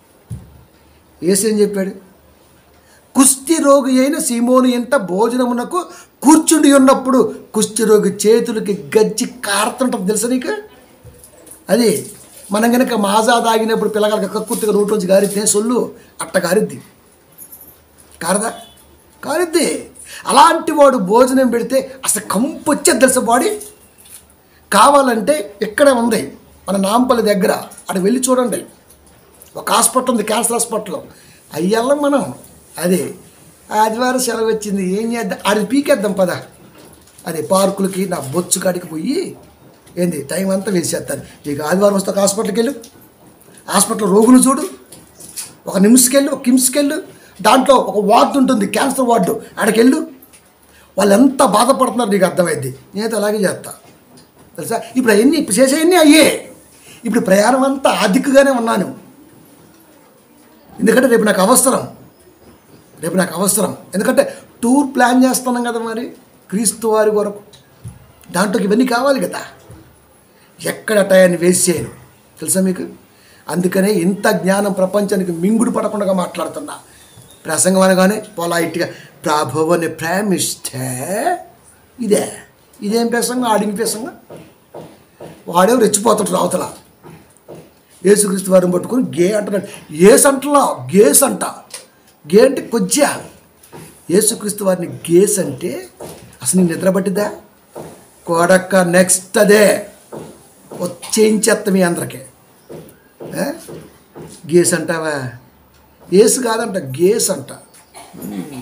ఏసు ఏం చెప్పాడు కుష్టి రోగి అయిన సీమోని ఎంట భోజనమునకు కూర్చుండి ఉన్నప్పుడు కుష్టి రోగి చేతులకి గజ్జి కారుతుంటుంది తెలుసా నీకు అది మనం కనుక మాజా తాగినప్పుడు పిల్లగాళ్ళకి కక్కుర్తిగా నోట్లోంచి గారిద్దే సొల్లు అట్ట గారిద్ది కారదా కారిద్ది అలాంటి వాడు భోజనం పెడితే అసలు కంపు వచ్చేది తెలుసా బాడీ కావాలంటే ఇక్కడే ఉంది మన నాంపల్లి దగ్గర అక్కడ వెళ్ళి చూడండి ఒక హాస్పిటల్ ఉంది క్యాన్సర్ హాస్పిటల్ అయ్యల్లం మనం అదే ఆదివారం సెలవు వచ్చింది ఏం చేద్దాం అది పీకేద్దాం పద అది పార్కులకి నా బొచ్చు కాడికి పోయి ఏంది టైం అంతా వేస్ట్ చేస్తాను నీకు ఆదివారం వస్తే ఒక హాస్పిటల్కి వెళ్ళు హాస్పిటల్ రోగులు చూడు ఒక నిమ్స్కి వెళ్ళు ఒక కిమ్స్కి వెళ్ళు దాంట్లో ఒక వార్డు ఉంటుంది క్యాన్సర్ వార్డు ఆడికి వెళ్ళు వాళ్ళు ఎంత బాధపడుతున్నారు నీకు అర్థమైంది నేనైతే అలాగే చేస్తా తెలుసా ఇప్పుడు అవన్నీ ఇప్పుడు చేసేవన్నీ అయ్యే ఇప్పుడు ప్రయాణం అంతా ఆధిక్యగానే ఉన్నాను ఎందుకంటే రేపు నాకు అవసరం రేపు నాకు అవసరం ఎందుకంటే టూర్ ప్లాన్ చేస్తున్నాం కదా మరి క్రీస్తు వారి కొరకు దాంట్లోకి ఇవన్నీ కావాలి కదా ఎక్కడ టయాన్ని వేస్ట్ చేయను తెలుసా మీకు అందుకనే ఇంత జ్ఞానం ప్రపంచానికి మింగుడు పడకుండా మాట్లాడుతున్నా ప్రసంగం అనగానే పొలైట్గా ప్రభువుని ప్రేమిస్తే ఇదే ఇదేం ప్రసంగం ఆడిన ప్రసంగం వాడేమో రెచ్చిపోతాడు అవతల యేసుక్రీస్తు వారిని పట్టుకొని గే అంటున్నాడు ఏస్ అంటలా గేస్ అంట గే అంటే కొజ్జా యేసుక్రీస్తు వారిని గేస్ అంటే అసలు నీ నిద్ర పట్టిద్దా కొడక్క నెక్స్ట్ అదే వచ్చేయించేస్తా మీ అందరికీ ఏ? గేస్ అంటావా ఏసు కాదంట గేస్ అంట ఉమ్.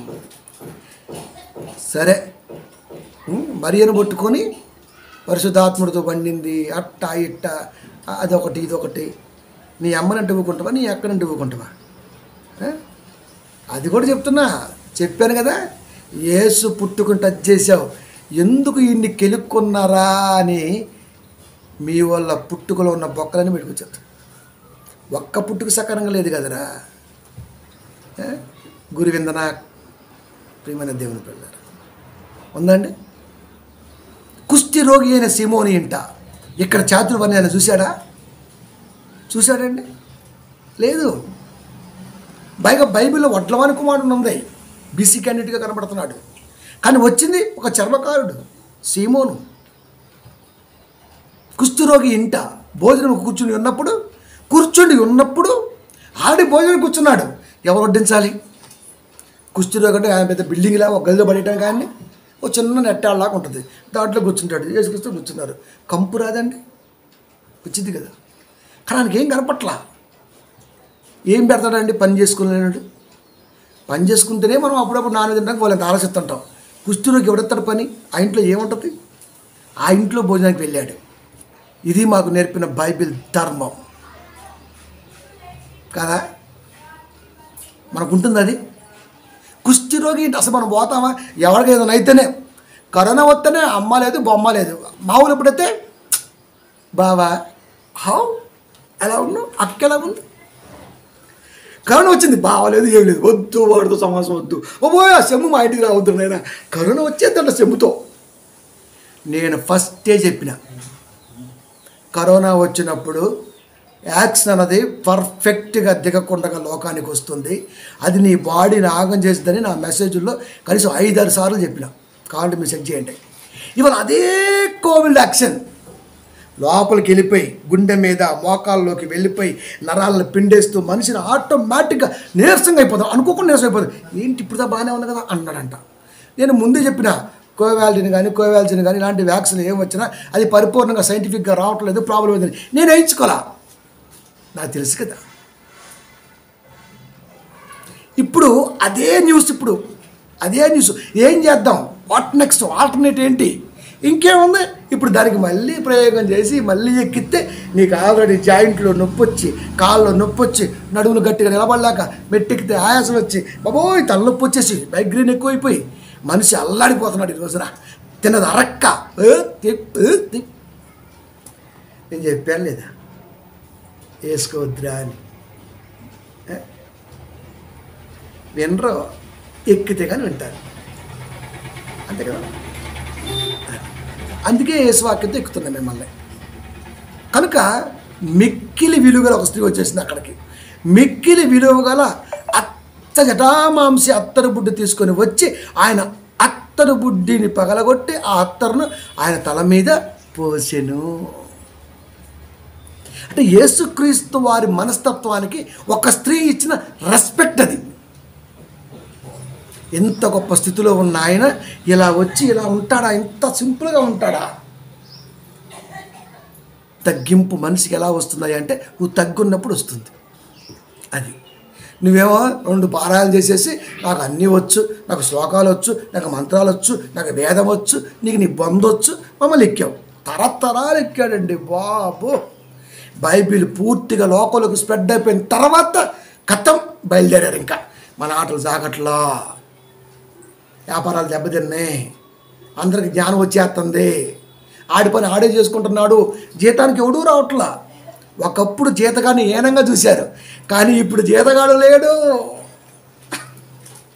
సరే ఉమ్, మరియను పట్టుకొని పరిశుద్ధాత్ముడితో పండింది అట్ట ఇట్ట అదొకటి ఇదొకటి నీ అమ్మనంటే ఊకుంటావా నీ అక్కనంటే ఊకుంటావా ఏ? అది కూడా చెప్తున్నా చెప్పాను కదా ఏసు పుట్టుకుని టచ్ చేసావు ఎందుకు ఇన్ని కెలుక్కున్నారా అని మీ వాళ్ళ పుట్టుకలో ఉన్న బొక్కలని పెట్టుకొచ్చారు ఒక్క పుట్టుకు సకారంగా లేదు కదరా ఏ? గురువిందన ప్రియమైన దేవుని పిల్లలు ఉందండి కుష్టి రోగి అయిన సిమోని ఇంట ఇక్కడ చాతుర్వర్ణి ఆయన చూశాడా చూశాడండి లేదు పైగా బైబిల్లో వడ్లవాని కుమారుడు ఉంది బీసీ క్యాండిడేట్గా కనబడుతున్నాడు కానీ వచ్చింది ఒక చర్మకారుడు సీమోను కుష్ఠరోగి ఇంట భోజనం కూర్చుని ఉన్నప్పుడు కూర్చుని ఉన్నప్పుడు ఆడి భోజనం కూర్చున్నాడు ఎవరు వడ్డించాలి కుష్ఠరోగి అంటే ఆయన పెద్ద బిల్డింగ్లా ఒక గదిలో పడేయటం కానీ ఒక చిన్న నెట్టాళ్ళలాగా ఉంటుంది దాంట్లో కూర్చుంటాడు వేసుకొస్తూ కూర్చున్నారు కంపు రాదండి వచ్చింది కదా కానీ ఆయనకి ఏం కనపట్లా ఏం పెడతాడండి పని చేసుకునేవాడు పని చేసుకుంటేనే మనం అప్పుడప్పుడు నాన్న తినడానికి వాళ్ళని ఆలోచిస్తుంటాం కుష్ఠరోగి ఎవడెత్తాడు పని ఆ ఇంట్లో ఏముంటుంది ఆ ఇంట్లో భోజనానికి వెళ్ళాడు ఇది మాకు నేర్పిన బైబిల్ ధర్మం కదా మనకు ఉంటుంది అది కుష్ఠరోగి ఏంటి అసలు మనం పోతామా ఎవరికి ఏదైనా అయితేనే కరోనా వస్తేనే అమ్మ లేదు బొమ్మ లేదు మామూలు ఎప్పుడైతే బావా హౌ ఎలా ఉన్నావు అక్క ఎలా ఉంది కరోనా వచ్చింది బావలేదు ఏం లేదు వద్దు వాడితో సమాసం వద్దు ఓ పోయ్ ఆ సెమ్ము మా ఇంటికి రావద్దు నాయన కరోనా వచ్చేద్దంట సెమ్ముతో నేను ఫస్టే చెప్పిన కరోనా వచ్చినప్పుడు యాక్షన్ అన్నది పర్ఫెక్ట్గా దిగకుండా లోకానికి వస్తుంది అది నీ బాడీని ఆగం చేస్తుందని నా మెసేజ్లో కనీసం ఐదారు సార్లు చెప్పిన కావాలంటే మీరు చెక్ చేయండి ఇవాళ అదే కోవిడ్ యాక్షన్ లోపలికి వెళ్ళిపోయి గుండె మీద మోకాల్లోకి వెళ్ళిపోయి నరాలను పిండేస్తూ మనిషిని ఆటోమేటిక్గా నీరసంగా అయిపోతాం అనుకోకుండా నీరసం అయిపోతుంది ఏంటి ఇప్పుడు బాగానే ఉంది కదా అన్నాడంట నేను ముందే చెప్పిన కోవాలిటీని కానీ కోవాల్సిన్ కానీ ఇలాంటి వ్యాక్సిన్ ఏం వచ్చినా అది పరిపూర్ణంగా సైంటిఫిక్గా రావట్లేదు ప్రాబ్లం ఏందని నేను వేయించుకోవాలా నాకు తెలుసు కదా ఇప్పుడు అదే న్యూస్ ఇప్పుడు అదే న్యూస్ ఏం చేద్దాం వాట్ నెక్స్ట్ ఆల్టర్నేట్ ఏంటి ఇంకేముంది ఇప్పుడు దానికి మళ్ళీ ప్రయోగం చేసి మళ్ళీ ఎక్కిస్తే నీకు ఆల్రెడీ జాయింట్లో నొప్పి వచ్చి కాళ్ళలో నొప్పి వచ్చి నడుములు గట్టిగా నిలబడలేక మెట్టెక్కితే ఆయాసం వచ్చి బాబోయ్ తలనొప్పి వచ్చేసి మైగ్రేన్ ఎక్కువైపోయి మనిషి అల్లాడిపోతున్నాడు ఈ రోజున తిన్నది అరక్క ఏ, తిప్, ఏ, తిప్. నేను చెప్పాను లేదా వేసుకోవద్దురా అని ఏ? వినరు ఎక్కితే కానీ వింటారు అంతే కదా అందుకే యేసువాక్యంతో ఎక్కుతున్నాం మిమ్మల్ని కనుక మిక్కిలి విలువగల ఒక స్త్రీ వచ్చేసింది అక్కడికి మిక్కిలి విలువ గల అత్త జటామాంసి అత్తరు బుడ్డి తీసుకొని వచ్చి ఆయన అత్తరు బుడ్డిని పగలగొట్టి ఆ అత్తరును ఆయన తల మీద పోసెను అంటే యేసుక్రీస్తు వారి మనస్తత్వానికి ఒక స్త్రీ ఇచ్చిన రెస్పెక్ట్ అది ఎంత గొప్ప స్థితిలో ఉన్న ఆయన ఇలా వచ్చి ఇలా ఉంటాడా ఇంత సింపుల్గా ఉంటాడా తగ్గింపు మనిషికి ఎలా వస్తుంది అంటే నువ్వు తగ్గున్నప్పుడు వస్తుంది అది నువ్వేమో రెండు పారాయణలు చేసేసి నాకు అన్నీ వచ్చు నాకు శ్లోకాలు వచ్చు నాకు మంత్రాలు వచ్చు నాకు వేదం వచ్చు నీకు నీ బంధొచ్చు మమ్మల్ని ఎక్కావు తరతరాలు ఎక్కాడండి బాబు బైబిల్ పూర్తిగా లోకంలోకి స్ప్రెడ్ అయిపోయిన తర్వాత కథం బయలుదేరారు ఇంకా మన ఆటలు సాగట్లా వ్యాపారాలు దెబ్బతిన్నాయి అందరికి జ్ఞానం వచ్చేస్తుంది ఆడి పని ఆడే చేసుకుంటున్నాడు జీతానికి ఎవడూ రావట్లా ఒకప్పుడు జీతగాన్ని ఏనంగా చూశారు కానీ ఇప్పుడు జీతగాడు లేడు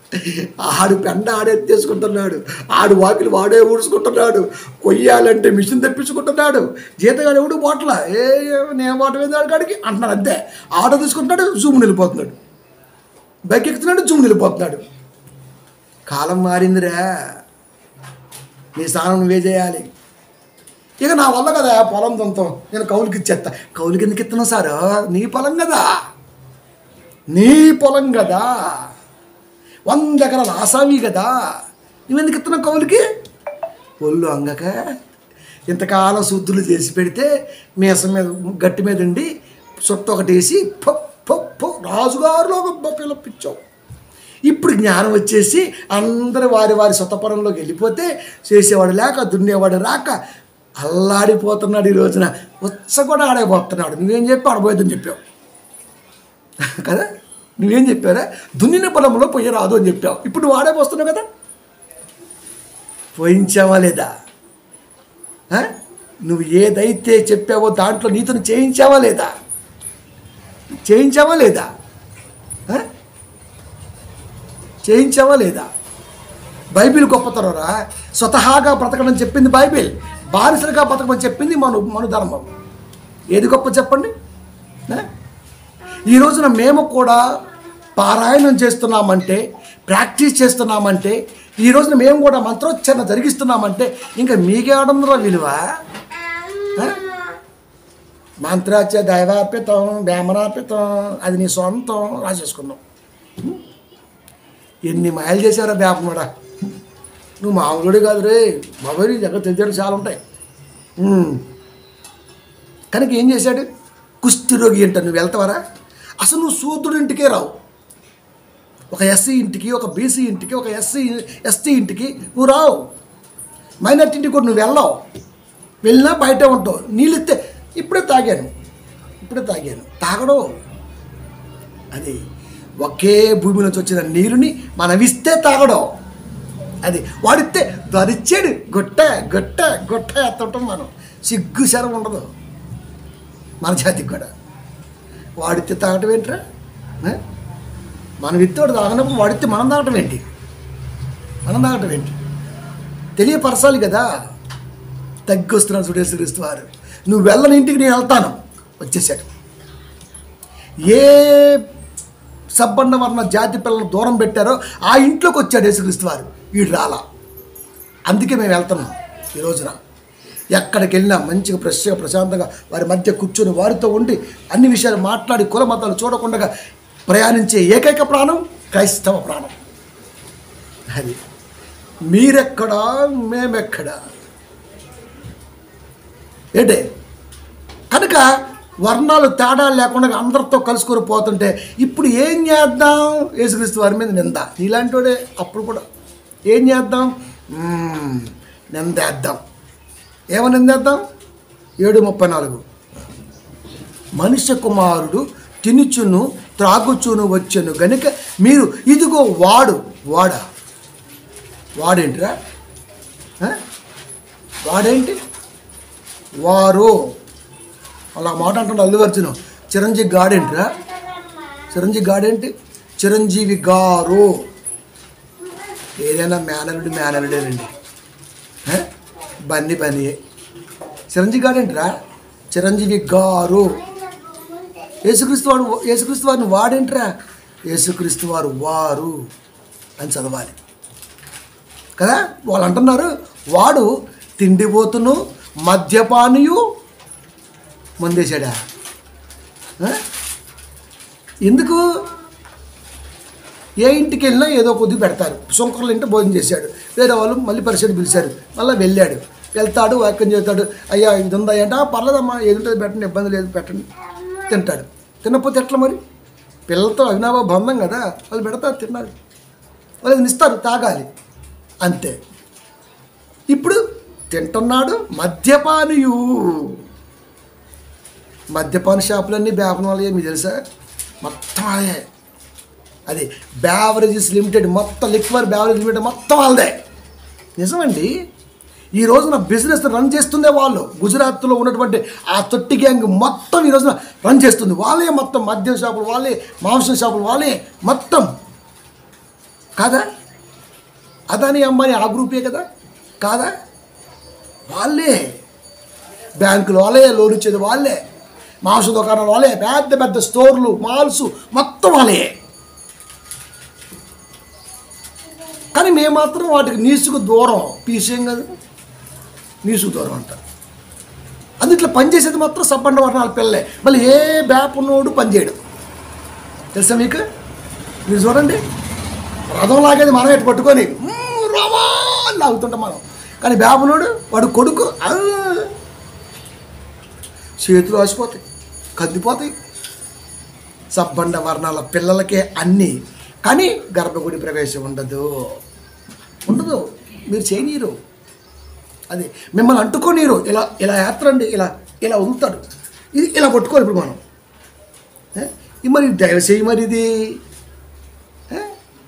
ఆడు పెండ ఆడెత్తేసుకుంటున్నాడు ఆడు వాకిలు వాడే ఊడ్చుకుంటున్నాడు కొయ్యాలంటే మిషన్ తెప్పించుకుంటున్నాడు జీతగాడు ఎవడు బోట్ల ఏ నేను బోట మీద కాడికి అంటున్నాడు అంతే ఆటో తీసుకుంటున్నాడు జూమ్ వెళ్ళిపోతున్నాడు బైక్ ఎక్కుతున్నాడు జూమ్ వెళ్ళిపోతున్నాడు కాలం మారిందిరా నీ స్నానం నువ్వే చేయాలి ఇక నా వల్ల కదా పొలం దొంతం నేను కౌలుకి ఇచ్చేస్తా కౌలుకి ఎందుకు ఇస్తున్నావు సార్ నీ పొలం కదా నీ పొలం కదా వంద ఎకరాల ఆసామి కదా నువ్వెందుకు ఇస్తున్నావు కౌలుకి ఒళ్ళు అంగక ఇంతకాలం శుద్ధులు చేసి పెడితే మీసం మీద గట్టి మీద ఉండి చుట్ట ఒకటి వేసి పో పో పో రాజుగారులో ఒక పిల్ల పిచ్చావు ఇప్పుడు జ్ఞానం వచ్చేసి అందరూ వారి వారి సొంతపరంలోకి వెళ్ళిపోతే చేసేవాడు లేక దున్నేవాడు రాక అల్లాడిపోతున్నాడు ఈ రోజున ఉచ్చ కూడా ఆడైపోతున్నాడు నువ్వేం చెప్పి ఆడబోయేదని చెప్పావు కదా నువ్వేం చెప్పారా దున్నిన పొలంలో పొయ్యి రాదు అని చెప్పావు ఇప్పుడు నువ్వు ఆడైపోస్తున్నావు కదా పోయించావా లేదా ఆ? నువ్వు ఏదైతే చెప్పావో దాంట్లో నీతోని చేయించావా లేదా చేయించావా లేదా ఆ? చేయించావా లేదా బైబిల్ గొప్పతనరా స్వతహాగా బ్రతకడం చెప్పింది బైబిల్ బానిసలుగా బ్రతకమని చెప్పింది మను మను ధర్మం ఏది గొప్ప చెప్పండి ఆ? ఈ రోజున మేము కూడా పారాయణం చేస్తున్నామంటే ప్రాక్టీస్ చేస్తున్నామంటే ఈ రోజున మేము కూడా మంత్రోచ్చరణ జరిగిస్తున్నామంటే ఇంకా మీకే ఆడంలో విలువ ఆ? మంత్రాచ దైవార్పితం బ్రాహ్మణార్పితం అది నీ సొంతం రాసేసుకున్నావు ఎన్ని మాయలు చేశారా బేపమడా నువ్వు మామూలుడు కాదు రే బాబాయ్ నీ దగ్గర తెలిసాడు చాలా ఉంటాయి ఉమ్. కనుక ఏం చేశాడు కుష్ఠిరోగి అంట నువ్వు వెళ్తావరా అసలు నువ్వు శూద్రుడి ఇంటికే రావు ఒక ఎస్సీ ఇంటికి ఒక బీసీ ఇంటికి ఒక ఎస్సీ ఎస్టీ ఇంటికి నువ్వు రావు మైనార్టీ ఇంటికి కూడా నువ్వు వెళ్ళావు వెళ్ళినా బయటే ఉంటావు నీళ్ళు ఇస్తే ఇప్పుడే తాగాను ఇప్పుడే తాగాను తాగడం అది ఒకే భూమి నుంచి వచ్చిన నీరుని మనం ఇస్తే తాగడం అది వాడితే దరిచాడు గొట్ట గొట్ట గొట్ట ఎత్తుంటాం మనం సిగ్గు శరం ఉండదు మన జాతికి కూడా వాడితే తాగటం ఏంట్రా ఆ? మనం ఇత్తోడు తాగనప్పుడు వాడితే మనం తాగటం ఏంటి మనం తాగటం ఏంటి తెలియపరచాలి కదా తగ్గి వస్తున్నాడు సుడేశ్వరిస్తూ వారు నువ్వు వెళ్ళని ఇంటికి నేను వెళ్తాను వచ్చేసాడు ఏ సబ్బన్న వర్ణ జాతి పిల్లలు దూరం పెట్టారో ఆ ఇంట్లోకి వచ్చాడు యేసుక్రీస్తు వారు వీడు రాలా అందుకే మేము వెళ్తున్నాం ఈ రోజున ఎక్కడికి వెళ్ళినా మంచిగా ఫ్రెష్గా ప్రశాంతంగా వారి మధ్య కూర్చొని వారితో ఉండి అన్ని విషయాలు మాట్లాడి కుల మతాలు చూడకుండా ప్రయాణించే ఏకైక ప్రాణం క్రైస్తవ ప్రాణం అది మీరెక్కడా మేమెక్కడా ఏంటే కనుక వర్ణాలు తేడా లేకుండా అందరితో కలుసుకొని పోతుంటే ఇప్పుడు ఏం చేద్దాం యేసుక్రీస్తు వారి మీద నింద ఇలాంటి వాడే అప్పుడు కూడా ఏం చేద్దాం మ్మ్, నిందేద్దాం ఏమని నిందేద్దాం ఏడు ముప్పై నాలుగు మనుష్య కుమారుడు తినుచును త్రాగుచును వచ్చెను గనుక మీరు ఇదిగో వాడు వాడా వాడేంటిరా ఆ? వాడేంటి వారు అలా మాట అంటాడు అల్లు అర్జున్ చిరంజీవి గాడేంటిరా చిరంజీవి గాడేంటి చిరంజీవి గారు ఏదైనా మేనలుడి మేనలుడేనండి ఆ? బన్నీ బన్నీ చిరంజీవి గాడేంటిరా చిరంజీవి గారు యేసుక్రీస్తు వాడు యేసుక్రీస్తు వారిని వాడేంట్రా యేసుక్రీస్తు వారు వారు అని చదవాలి కదా వాళ్ళు అంటున్నారు వాడు తిండిపోతును మద్యపానీయు మందేశాడా ఆ? ఎందుకు ఏ ఇంటికి వెళ్ళినా ఏదో కొద్దిగా పెడతారు శంకర్ల ఇంటి భోజనం చేశాడు వేరే వాళ్ళు మళ్ళీ పరిచయం పిలిచారు మళ్ళీ వెళ్ళాడు వెళ్తాడు వాక్యం చేస్తాడు అయ్యా ఇది ఉందా అంటే "ఆ, పర్లేదమ్మా ఏది ఉంటుంది పెట్టండి ఇబ్బంది లేదు పెట్టండి తింటాడు తినకపోతే ఎట్లా మరి పిల్లలతో అవినాభ బంధం కదా వాళ్ళు పెడతారు తిన్నారు వాళ్ళు ఇస్తారు తాగాలి అంతే ఇప్పుడు తింటున్నాడు మద్యపానీయు మద్యపాన షాపులన్నీ బేపనాలే మీకు తెలుసా మొత్తం అదే అది బ్యావరేజెస్ లిమిటెడ్ మొత్తం లిక్వర్ బ్యావరేజ్ లిమిటెడ్ మొత్తం వాళ్ళదే నిజమండి ఈ రోజున బిజినెస్ రన్ చేస్తుందే వాళ్ళు గుజరాత్లో ఉన్నటువంటి ఆ తొట్టి గ్యాంగ్ మొత్తం ఈ రోజున రన్ చేస్తుంది వాళ్ళే మొత్తం మద్యం షాపులు వాళ్ళే మాంసం షాపులు వాళ్ళే మొత్తం కాదా అదాని అంబానీ ఆ గ్రూపే కదా కాదా వాళ్ళే బ్యాంకులు వాళ్ళే లోన్ ఇచ్చేది వాళ్ళే మాంస దుకాణాలు వాళ్ళే పెద్ద పెద్ద స్టోర్లు మాల్స్ మొత్తం వాళ్ళే కానీ మేము మాత్రం వాటికి నీసుకు దూరం పీసేం కదా నీసుకు దూరం అంటారు అది ఇట్లా పనిచేసేది మాత్రం సబ్బండ వర్ణాల పిల్లలే మళ్ళీ ఏ బ్యాప్ ఉన్నోడు పనిచేయడు తెలుసా మీకు మీరు చూడండి రథం లాగేది మనం ఎట్టు పట్టుకొని "మ్మ్, రామా అని లాగుతుంటాం మనం కానీ బ్యాపునోడు వాడు కొడుకు "ఆ." చేతులు ఆసిపోతాయి కందిపోతాయి సబ్బండ వర్ణాల పిల్లలకే అన్నీ కానీ గర్భగుడి ప్రవేశం ఉండదు ఉండదు మీరు చేయనీరు అది మిమ్మల్ని అంటుకోనీరు ఇలా ఇలా ఏత్రండి ఇలా ఇలా వదులుతాడు ఇది ఇలా పట్టుకోరు ఇప్పుడు మనం ఏ? ఇది మరి దయచేయి మరి ఇది ఏ?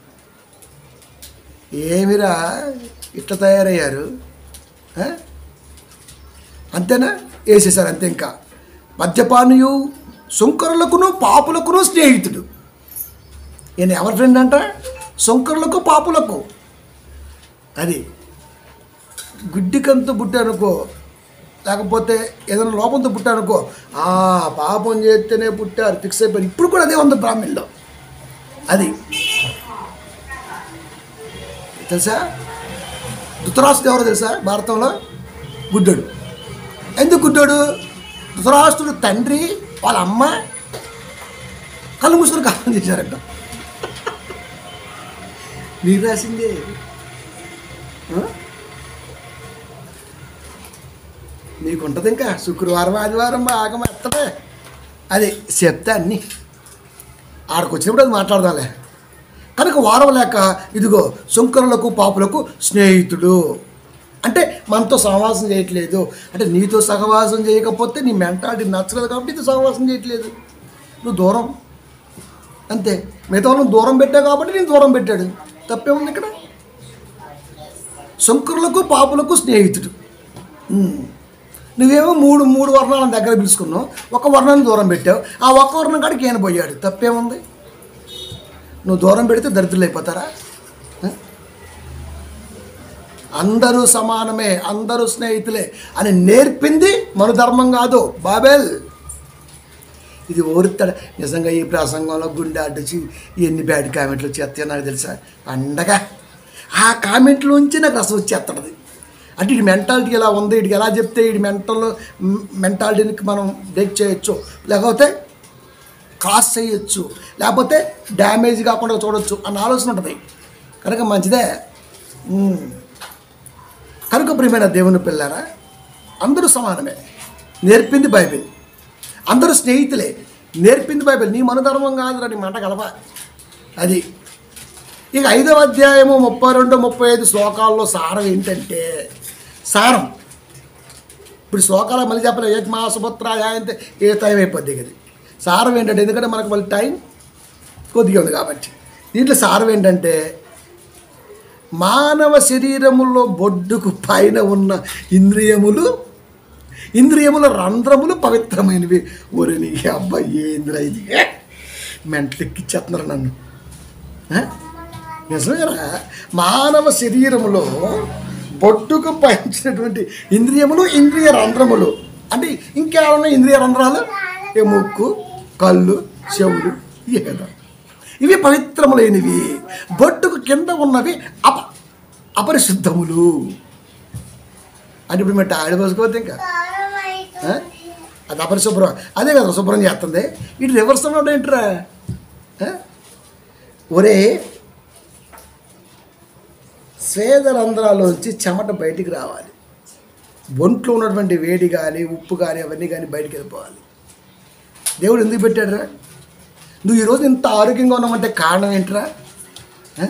ఏమిరా ఇట్లా తయారయ్యారు ఏ? అంతేనా వేసేసారు అంతే ఇంకా మద్యపానీయు శంకరులకును పాపులకును స్నేహితుడు ఈయన ఎవరి ఫ్రెండ్ అంట శంకరులకు పాపులకు అది గుడ్డికంతో పుట్టానుకో లేకపోతే ఏదైనా లోపంతో పుట్టానుకో ఆ పాపం చేస్తేనే పుట్టారు ఫిక్స్ అయిపోయారు ఇప్పుడు కూడా అదే ఉంది బ్రాహ్మణుల్లో అది తెలుసా ధృతరాష్ట్రుడు ఎవరో తెలుసా భారతంలో గుడ్డోడు ఎందుకు గుడ్డోడు ధృతరాష్ట్రుడు తండ్రి వాళ్ళ అమ్మ కళ్ళు మూసుకొని కాలం చేశారంట మీరు రాసిందే ఆ? నీకు ఉంటుంది ఇంకా శుక్రవారం ఆదివారం బాగా మెత్తడే అది చెప్తా అన్నీ ఆడికి వచ్చినప్పుడు అది మాట్లాడదాంలే కనుక వారం లేక ఇదిగో శంకరులకు పాపులకు స్నేహితుడు అంటే మనతో సహవాసం చేయట్లేదు అంటే నీతో సహవాసం చేయకపోతే నీ మెంటాలిటీ నచ్చలేదు కాబట్టి నీతో సహవాసం చేయట్లేదు నువ్వు దూరం అంతే మిగతా వాళ్ళని దూరం పెట్టావు కాబట్టి నేను దూరం పెట్టాడు తప్పేముంది ఇక్కడ శంకరులకు పాపులకు స్నేహితుడు ఉమ్. నువ్వేమో మూడు మూడు వర్ణాలను దగ్గర పిలుచుకున్నావు ఒక వర్ణాన్ని దూరం పెట్టావు ఆ ఒక్క వర్ణం కాడికి ఈయన పోయాడు తప్పేముంది నువ్వు దూరం పెడితే దరిద్రులు అయిపోతారా ఆ? అందరూ సమానమే అందరూ స్నేహితులే అని నేర్పింది మన ధర్మం కాదు బాబెల్ ఇది ఓరుతాడు నిజంగా ఈ ప్రసంగంలో గుండె అడ్డొచ్చి ఎన్ని బ్యాడ్ కామెంట్లు వచ్చేస్తాయో నాకు తెలుసా పండగ ఆ కామెంట్లోంచి నాకు రసం వచ్చేస్తుంది అంటే ఇటు మెంటాలిటీ ఇలా ఉంది ఇటు ఎలా చెప్తే ఇటు మెంటల్ మెంటాలిటీని మనం బ్రేక్ చేయొచ్చు లేకపోతే క్రాస్ చేయొచ్చు లేకపోతే డ్యామేజ్ కాకుండా చూడొచ్చు అన్న ఆలోచన ఉంటుంది కనుక మంచిదే ఉమ్. కనుక ప్రియమైన దేవుని పిల్లారా అందరూ సమానమే నేర్పింది బైబిల్ అందరూ స్నేహితులే నేర్పింది బైబిల్ నీ మనధర్మం కాదురా నీ మాట కలప అది ఇక ఐదవ అధ్యాయము ముప్పై రెండు ముప్పై ఐదు శ్లోకాల్లో సారం ఏంటంటే సారం ఇప్పుడు శ్లోకాలు మళ్ళీ చెప్పలేదు ఏక మా సుభద్రాయ అంటే ఏ టైం అయిపోద్ది ఇది సారం ఏంటంటే ఎందుకంటే మనకు మళ్ళీ టైం కొద్దిగా ఉంది కాబట్టి దీంట్లో సారం ఏంటంటే మానవ శరీరములో బొడ్డుకు పైన ఉన్న ఇంద్రియములు ఇంద్రియముల రంధ్రములు పవిత్రమైనవి ఒరే నీ అబ్బాయి ఏంద్ర ఇది మెంట్లెక్కిచ్చేస్తున్నారు నన్ను ఆ? నిజమేరా మానవ శరీరములో బొడ్డుకు పైంచినటువంటి ఇంద్రియములు ఇంద్రియ రంధ్రములు అంటే ఇంకేమన్నా ఇంద్రియ రంధ్రాలు ఏ ముక్కు కళ్ళు చెవులు ఇవే కదా ఇవి పవిత్రములైనవి బొట్టుకు కింద ఉన్నవి అప అపరిశుద్ధములు అంటే ఇప్పుడు మేము టాయిలెట్ పోసుకోవద్దు ఇంకా ఆ? అది అపరిశుభ్రం అదే కదా శుభ్రం చేస్తుంది ఇటు రివర్స్ ఉన్నాడు ఏంట్రా ఆ? ఒరే స్వేదరంధ్రాల్లోంచి చెమట బయటికి రావాలి ఒంట్లో ఉన్నటువంటి వేడి కానీ ఉప్పు కానీ అవన్నీ కానీ బయటికి వెళ్ళిపోవాలి దేవుడు ఎందుకు పెట్టాడురా నువ్వు ఈరోజు ఇంత ఆరోగ్యంగా ఉన్నామంటే కారణం ఏంట్రా ఆ?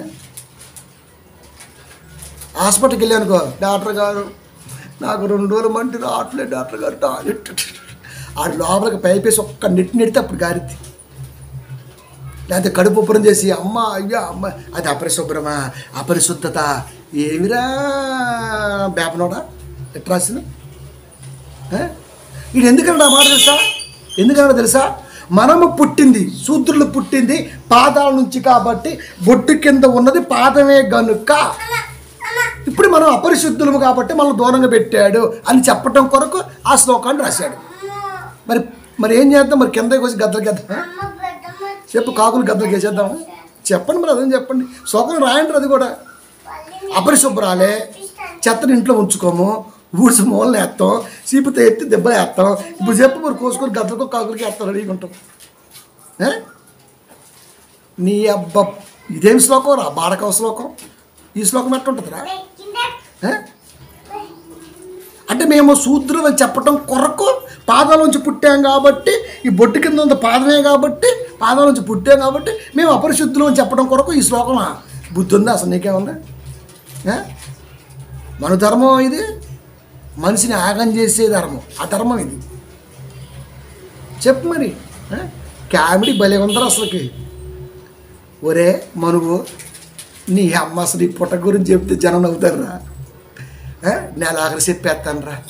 హాస్పిటల్కి వెళ్ళానుకో డాక్టర్ గారు నాకు రెండు రోజులు మంటి రావట్లేదు డాక్టర్ గారు టాయిలెట్ ఆ లోపలికి పైప్ వేసి ఒక్క నెట్టి నెడితే అప్పుడు గారిద్ది లేకపోతే కడుపు ఉబ్బరం చేసి అమ్మ అయ్యా అమ్మ అది అపరిశుభ్రమా అపరిశుద్ధత ఏమిరా బేపనోడా ఎట్రాసిన ఇది ఎందుకన్నా మాట తెలుసా ఎందుకన్నా తెలుసా మనము పుట్టింది శూద్రులు పుట్టింది పాదాల నుంచి కాబట్టి బొట్టు కింద ఉన్నది పాదమే గనుక ఇప్పుడు మనం అపరిశుద్ధులము కాబట్టి మనం దూరంగా పెట్టాడు అని చెప్పటం కొరకు ఆ శ్లోకాన్ని రాశాడు మరి మరి ఏం చేద్దాం మరి కిందకి వచ్చి గద్దలు గద్దాం చెప్పు కాకులు గద్దలు వేసేద్దాం చెప్పండి మరి అదేం చెప్పండి శ్లోకం రాయండి అది కూడా అపరిశుభ్రాలే చెత్తని ఇంట్లో ఉంచుకోము ఊడ్చి మూలలు వేస్తాం చీపుతో ఎత్తి దెబ్బలు వేస్తాం ఇప్పుడు చెప్పు మరి కోసుకొని గద్దలకు కాకులకి వేస్తాం రెడీగా ఉంటాం ఏ? నీ అబ్బ ఇదేం శ్లోకం రా బాడకవ శ్లోకం ఈ శ్లోకం ఎట్టుంటుందిరా ఏ? అంటే మేము శూద్రులు అని చెప్పటం కొరకు పాదాల నుంచి పుట్టాం కాబట్టి ఈ బొట్టు కింద ఉన్న పాదమే కాబట్టి పాదాల నుంచి పుట్టాం కాబట్టి మేము అపరిశుద్ధులు అని చెప్పడం కొరకు ఈ శ్లోకం బుద్ధి ఉందా అసలు నీకేమన్నా ఏ? మన ధర్మం ఇది మనిషిని ఆగం చేసే ధర్మం ఆ ధర్మం ఇది చెప్పు మరి ఏ? కామెడీ భలే ఉందరా అసలుకి ఒరే మనువు నీ అమ్మ అసలు ఈ పుట్ట గురించి చెప్తే జనం నవ్వుతారురా ఏ? నెల ఆఖరి చెప్పేస్తాను రా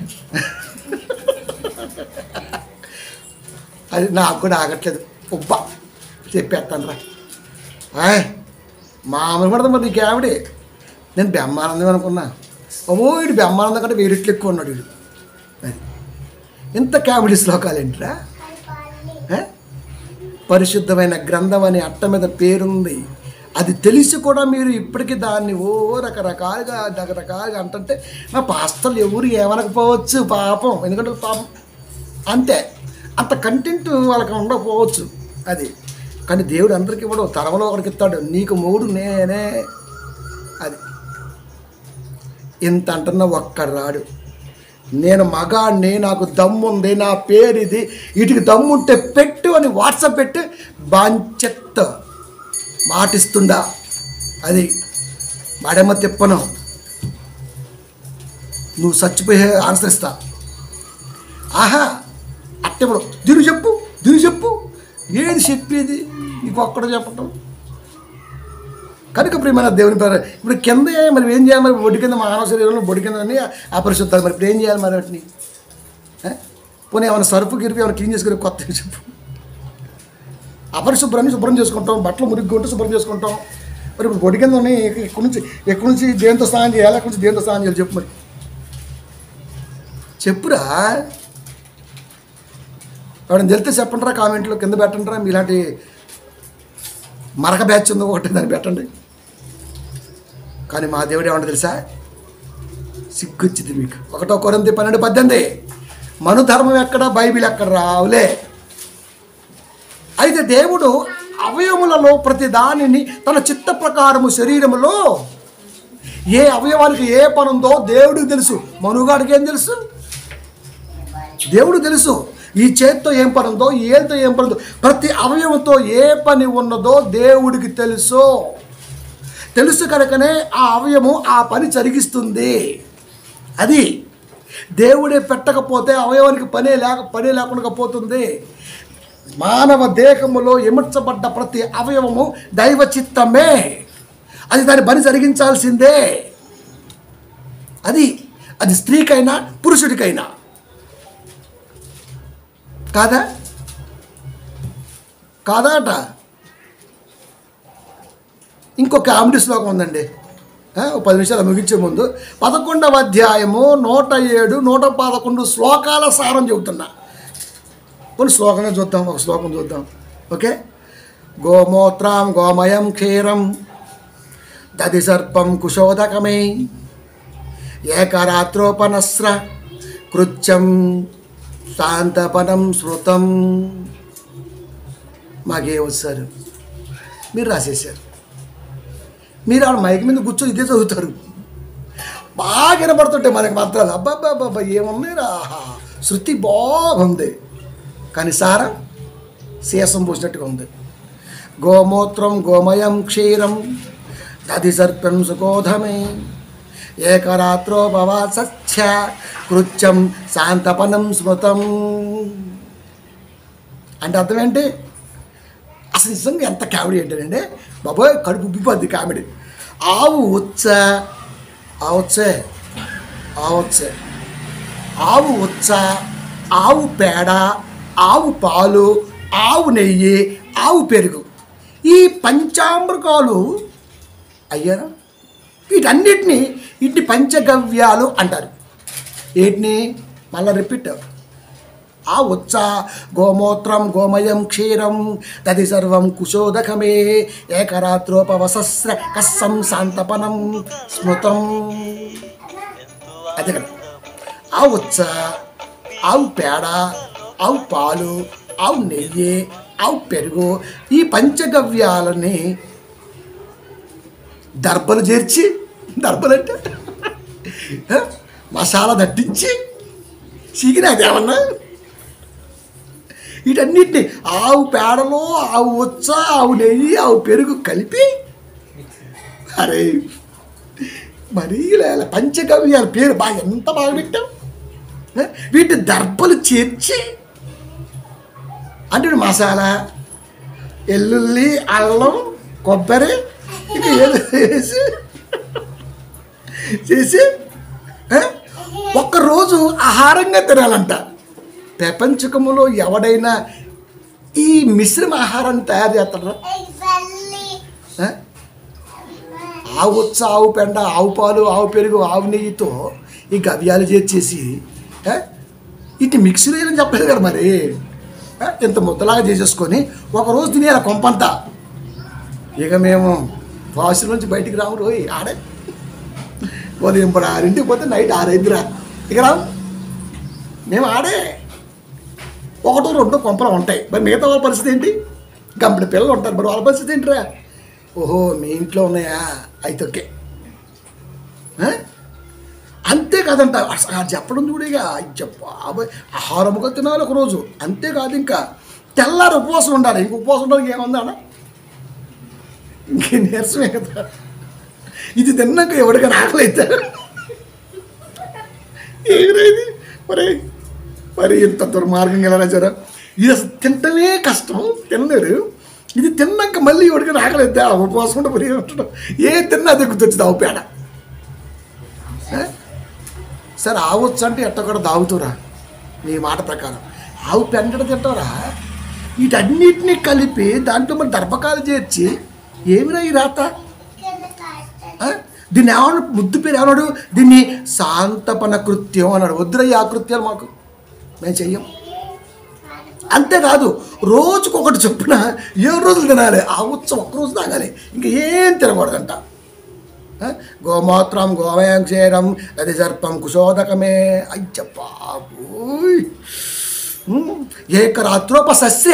అది నాకు కూడా ఆగట్లేదు ఉబ్బా చెప్పేస్తాను రా ఆయ్ మామూలు పడదు మరి నీకు ఆవిడే నేను బ్రహ్మానందం అనుకున్నా ఓ వీడు బ్రహ్మానందం కంటే వేరెట్లు ఎక్కువ ఉన్నాడు వీడు అది ఇంత కామెడీ శ్లోకాలు ఏంట్రా ఏ? పరిశుద్ధమైన గ్రంథం అనే అట్ట మీద పేరుంది అది తెలిసి కూడా మీరు ఇప్పటికీ దాన్ని ఓ రకరకాలుగా రకరకాలుగా అంటుంటే మా పాస్తలు ఎవరు ఏమనకపోవచ్చు పాపం ఎందుకంటే పాపం అంతే అంత కంటెంట్ వాళ్ళకి ఉండకపోవచ్చు అది కానీ దేవుడు అందరికీ ఇవ్వడు తరంలో ఒకరికి ఇస్తాడు నీకు మూడు నేనే అది ఇంత అంటున్న ఒక్కడు రాడు నేను మగాడిని నాకు దమ్ముంది నా పేరు ఇది వీటికి దమ్ముంటే పెట్టు అని వాట్సాప్ పెట్టి బాంచెత్త మాటిస్తుండా అది మాడేమో తిప్పను నువ్వు చచ్చిపోయే ఆన్సర్ ఇస్తా ఆహా అట్టెప్పుడు దీని చెప్పు దీని చెప్పు ఏది చెప్పేది నీకు ఒక్కడ చెప్పటం కనుక ప్రియమైన దేవుని పేరు ఇప్పుడు కింద మరి ఏం చేయాలి మరి బొడ్డు కింద మానవ శరీరంలో బొడ్డు కింద అన్ని అపరిశుద్ధాలు మరి ఇప్పుడు ఏం చేయాలి మరి వాటిని ఏ? పోనీ ఏమైనా సరుపు గిరిపి ఏమైనా క్లీన్ చేసుకుని కొత్త చెప్పు అపరిశుభ్రాన్ని శుభ్రం చేసుకుంటాం బట్టలు మురిగ్గా ఉంటే శుభ్రం చేసుకుంటాం మరి ఇప్పుడు బొడ్డు కింద ఉన్నాయి ఎక్కడి నుంచి ఎక్కడి నుంచి దేంతో స్నానం చేయాలి ఎక్కడి నుంచి దేంతో స్నానం చేయాలి చెప్పు మరి చెప్పురా ఎవరైనా తెలితే చెప్పండి రా కామెంట్లో కింద పెట్టండి రా మీలాంటి మరక బ్యాచ్ ఉంది ఒకటి దాన్ని పెట్టండి కానీ మా దేవుడు ఏమంటే తెలుసా సిగ్గొచ్చింది మీకు ఒకటో కొరంది పన్నెండు పద్దెనిమిది మను ధర్మం ఎక్కడ బైబిల్ ఎక్కడ రావులే అయితే దేవుడు అవయవములలో ప్రతి దానిని తన చిత్త ప్రకారము శరీరములో ఏ అవయవానికి ఏ పని ఉందో దేవుడికి తెలుసు మనుగాడికి ఏం తెలుసు దేవుడు తెలుసు ఈ చేత్తో ఏం పని ఉందో ఈ ఏళ్ళతో ఏం పని ఉందో ప్రతి అవయవంతో ఏ పని ఉన్నదో దేవుడికి తెలుసు తెలుసు కనుకనే ఆ అవయవం ఆ పని జరిగిస్తుంది అది దేవుడే పెట్టకపోతే అవయవానికి పనే లేక పనే లేకుండా పోతుంది మానవ దేహములో ఎముడ్చబడ్డ ప్రతి అవయవము దైవ చిత్తమే అది దాని పని జరిగించాల్సిందే అది అది స్త్రీకైనా పురుషుడికైనా కాదా కాదా అట ఇంకొక కామెడీ శ్లోకం ఉందండి ఆ, ఒక పది నిమిషాలు ముగించే ముందు పదకొండవ అధ్యాయము నూట ఏడు నూట పదకొండు శ్లోకాల సారం చెబుతున్నా కొన్ని శ్లోకంగా చూద్దాం ఒక శ్లోకం చూద్దాం ఓకే గోమూత్రం గోమయం క్షీరం దది సర్పం కుశోదకమే ఏకరాత్రోపనస్ర కృత్యం శాంతపనం శృతం మాకే వచ్చారు మీరు రాసేసారు మీరు ఆడ మైక్ మీద కూర్చొని ఇదే చదువుతారు బాగా వినపడుతుంటాయి మనకి మంత్రాలు అబ్బాబ్బాబ్బా ఏమున్నాయిరా ఆహా, శృతి బాగుంది కానీ సారం శేషం పోసినట్టుగా ఉంది గోమూత్రం గోమయం క్షీరం దధి సర్పం సుగోధమే ఏకరాత్రో భవా సత్య కృత్యం శాంతపనం స్మృతం అంటే అర్థం ఏంటి అసలు నిజంగా ఎంత కామెడీ ఏంటంటే బాబోయ్ కడుపు ఉబ్బిపోద్ది కామెడీ ఆవు ఉచ్చ ఆవచ్చే ఆవచ్చే ఆవు ఉచ్చ ఆవు పేడ ఆవు పాలు ఆవు నెయ్యి ఆవు పెరుగు ఈ పంచామృకాలు అయ్యారా వీటన్నిటిని ఇట్టి పంచగవ్యాలు అంటారు వీటిని మళ్ళీ రిపీట్ ఆ ఉచ్చ గోమూత్రం గోమయం క్షీరం తది సర్వం కుశోదకమే ఏకరాత్రోపవసస్ర కస్సం శాంతపనం స్మృతం అదే కదా ఆవు ఉచ్చ ఆవు పేడ ఆవు పాలు ఆవు నెయ్యి ఆవు పెరుగు ఈ పంచగవ్యాలని దర్బలు చేర్చి దర్బలు అంటే ఆ, మసాలా దట్టించి చీకిన అదేమన్నా వీటన్నిటిని ఆవు పేడలో ఆవు ఉచ్చ ఆవు నెయ్యి ఆవు పెరుగు కలిపి అరే మరీ ఇలా పంచగవ్యాల పేరు బాగా ఎంత బాగా పెట్టాం ఆ, వీటి దర్బలు చేర్చి అంటే మసాలా ఎల్లుల్లి అల్లం కొబ్బరి ఇక ఏదో వేసి చేసి ఆ, ఒక్కరోజు ఆహారంగా తినాలంట ప్రపంచకములో ఎవడైనా ఈ మిశ్రమ ఆహారాన్ని తయారు చేస్తారా ఆ? ఆవు ఉచ్చ ఆవు పెండ ఆవు పాలు ఆవు పెరుగు ఆవు నెయ్యితో ఈ గవ్యాలు చేర్చేసి ఆ? ఇటు మిక్సీ వేయాలని చెప్పలేదు కదా మరి ఆ? ఇంత ముద్దలాగా చేసేసుకొని ఒకరోజు తినేయాలి కొంపంతా ఇక మేము వాసు నుంచి బయటికి రాము రోయ్ ఆడే ఉదయం ఇప్పుడు ఆరింటికి పోతే నైట్ ఆరైందిరా ఇక రావు మేము ఆడే ఒకటో రెండో కొంపలు ఉంటాయి మరి మిగతా వాళ్ళ పరిస్థితి ఏంటి గంపడి పిల్లలు ఉంటారు మరి వాళ్ళ పరిస్థితి ఏంటిరా ఓహో మీ ఇంట్లో ఉన్నాయా అయితే ఓకే ఆ? అంతే కాదంట అసలు అది చెప్పడం చూడేగా బాబాయ్ ఆహారముగా తినాలి ఒక రోజు అంతేకాదు ఇంకా తెల్లారి ఉపవాసం ఉండాలి ఇంక ఉపవాసం ఉండడానికి ఏముందా అన్న? ఇంకే నీరసమే కదా ఇది తిన్నాక ఎవరికైనా ఆకలి అవుతారు ఏమిరైంది మరి మరి ఇంత దుర్మార్గం ఎలా రాజారా ఇది అసలు తింటమే కష్టం తినలేరు ఇది తిన్నాక మళ్ళీ ఎవరికైనా ఆకలి అయితే ఆ ఉపవాసం ఉంటే మరి ఏమంటాడు ఏ తిన్నా అదే గుర్తొచ్చింది ఆవు పేడ ఆ? సరే ఆవచ్చు అంటే ఎట్ట కూడా దాగుతురా నీ మాట ప్రకారం ఆవు పెండట తింటారా వీటన్నిటిని కలిపి దాంట్లో మరి దర్భకాలు చేర్చి ఏమిరా ఈ రాత ఆ? దీన్ని ఏమన్నా ముద్దు పేరు ఏమన్నాడు దీన్ని శాంతపన కృత్యం అన్నాడు వద్దురయ్య ఆ కృత్యాలు మాకు మేము చెయ్యం అంతేకాదు రోజుకొకటి చొప్పున ఏడు రోజులు తినాలి ఆ ఉత్సవం ఒక్కరోజు తాగాలి ఇంకా ఏం తినకూడదంట ఆ? గోమూత్రం గోమయం క్షీరం అది సర్పం కుశోదకమే అయ్య బాబోయ్ ఉమ్, ఏకరాత్రోపసస్య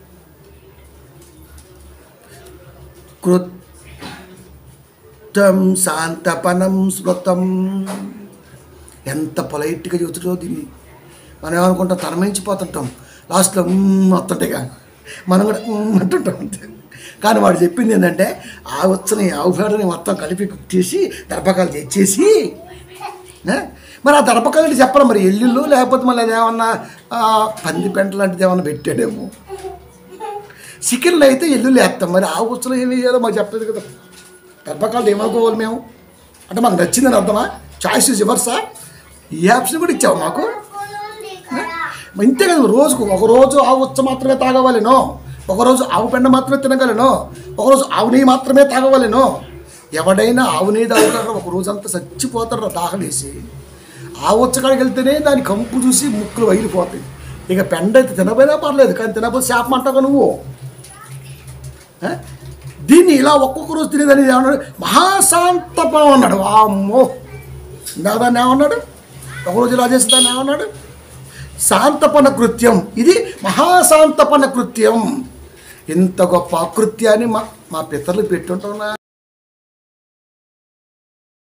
కృత్తం శాంతపనం స్మృతం ఎంత పొలైట్గా చెబుతుందో దీన్ని మనం ఏమనుకుంటాం తనమించిపోతుంటాం లాస్ట్లో వస్తుంటేగా మనం కూడా "ఉమ్" అంటుంటాం అంతే కానీ వాడు చెప్పింది ఏంటంటే ఆ వచ్చని ఆవు పేడని మొత్తం కలిపి చేసి దర్భకాలు తెచ్చేసి ఆ? మరి ఆ దర్భకాలు చెప్పాలి మరి ఎల్లుళ్ళు లేకపోతే మళ్ళీ అదేమన్నా ఆ, పంది పెంట లాంటిది ఏమన్నా పెట్టాడేమో చికెన్లో అయితే ఎల్లుళ్ళు వేస్తాం మరి ఆ ఉచ్చలో ఏం వేయాలో మాకు చెప్పలేదు కదా గర్భకాలు ఏమనుకోవాలి మేము అంటే మాకు నచ్చిందని అర్థమా చాయిస్ ఇస్ యువర్సా ఈ ఆప్షన్ కూడా ఇచ్చావు మాకు ఇంతే కదా రోజుకు ఒక రోజు ఆవు ఉచ్చ మాత్రమే తాగవాలేనో ఒకరోజు ఆవు పెండ మాత్రమే తినగలను ఒకరోజు ఆవు నెయ్యి మాత్రమే తాగవాలేనో ఎవడైనా ఆవు నెయ్యి తాగుతారో ఒక రోజంతా చచ్చిపోతారో దాహం వేసి ఆవు ఉచ్చకాడికి వెళ్తేనే దాని కంపు చూసి ముక్కులు వైలిపోతాయి ఇక పెండ అయితే తినపోయినా పర్లేదు కానీ తినకపోతే శాపమంటావు నువ్వు ఆ? దీన్ని ఇలా ఒక్కొక్క రోజు తినేదని ఏమన్నాడు మహాశాంతపం అన్నాడు వామ్మో ఇందాక దాన్ని ఏమన్నాడు ఒకరోజు ఇలా చేస్తే దాన్ని ఏమన్నాడు శాంతపన కృత్యం ఇది మహాశాంతపన కృత్యం ఇంత గొప్ప అకృత్యాన్ని మా మా పితరులు పెట్టుంటావునా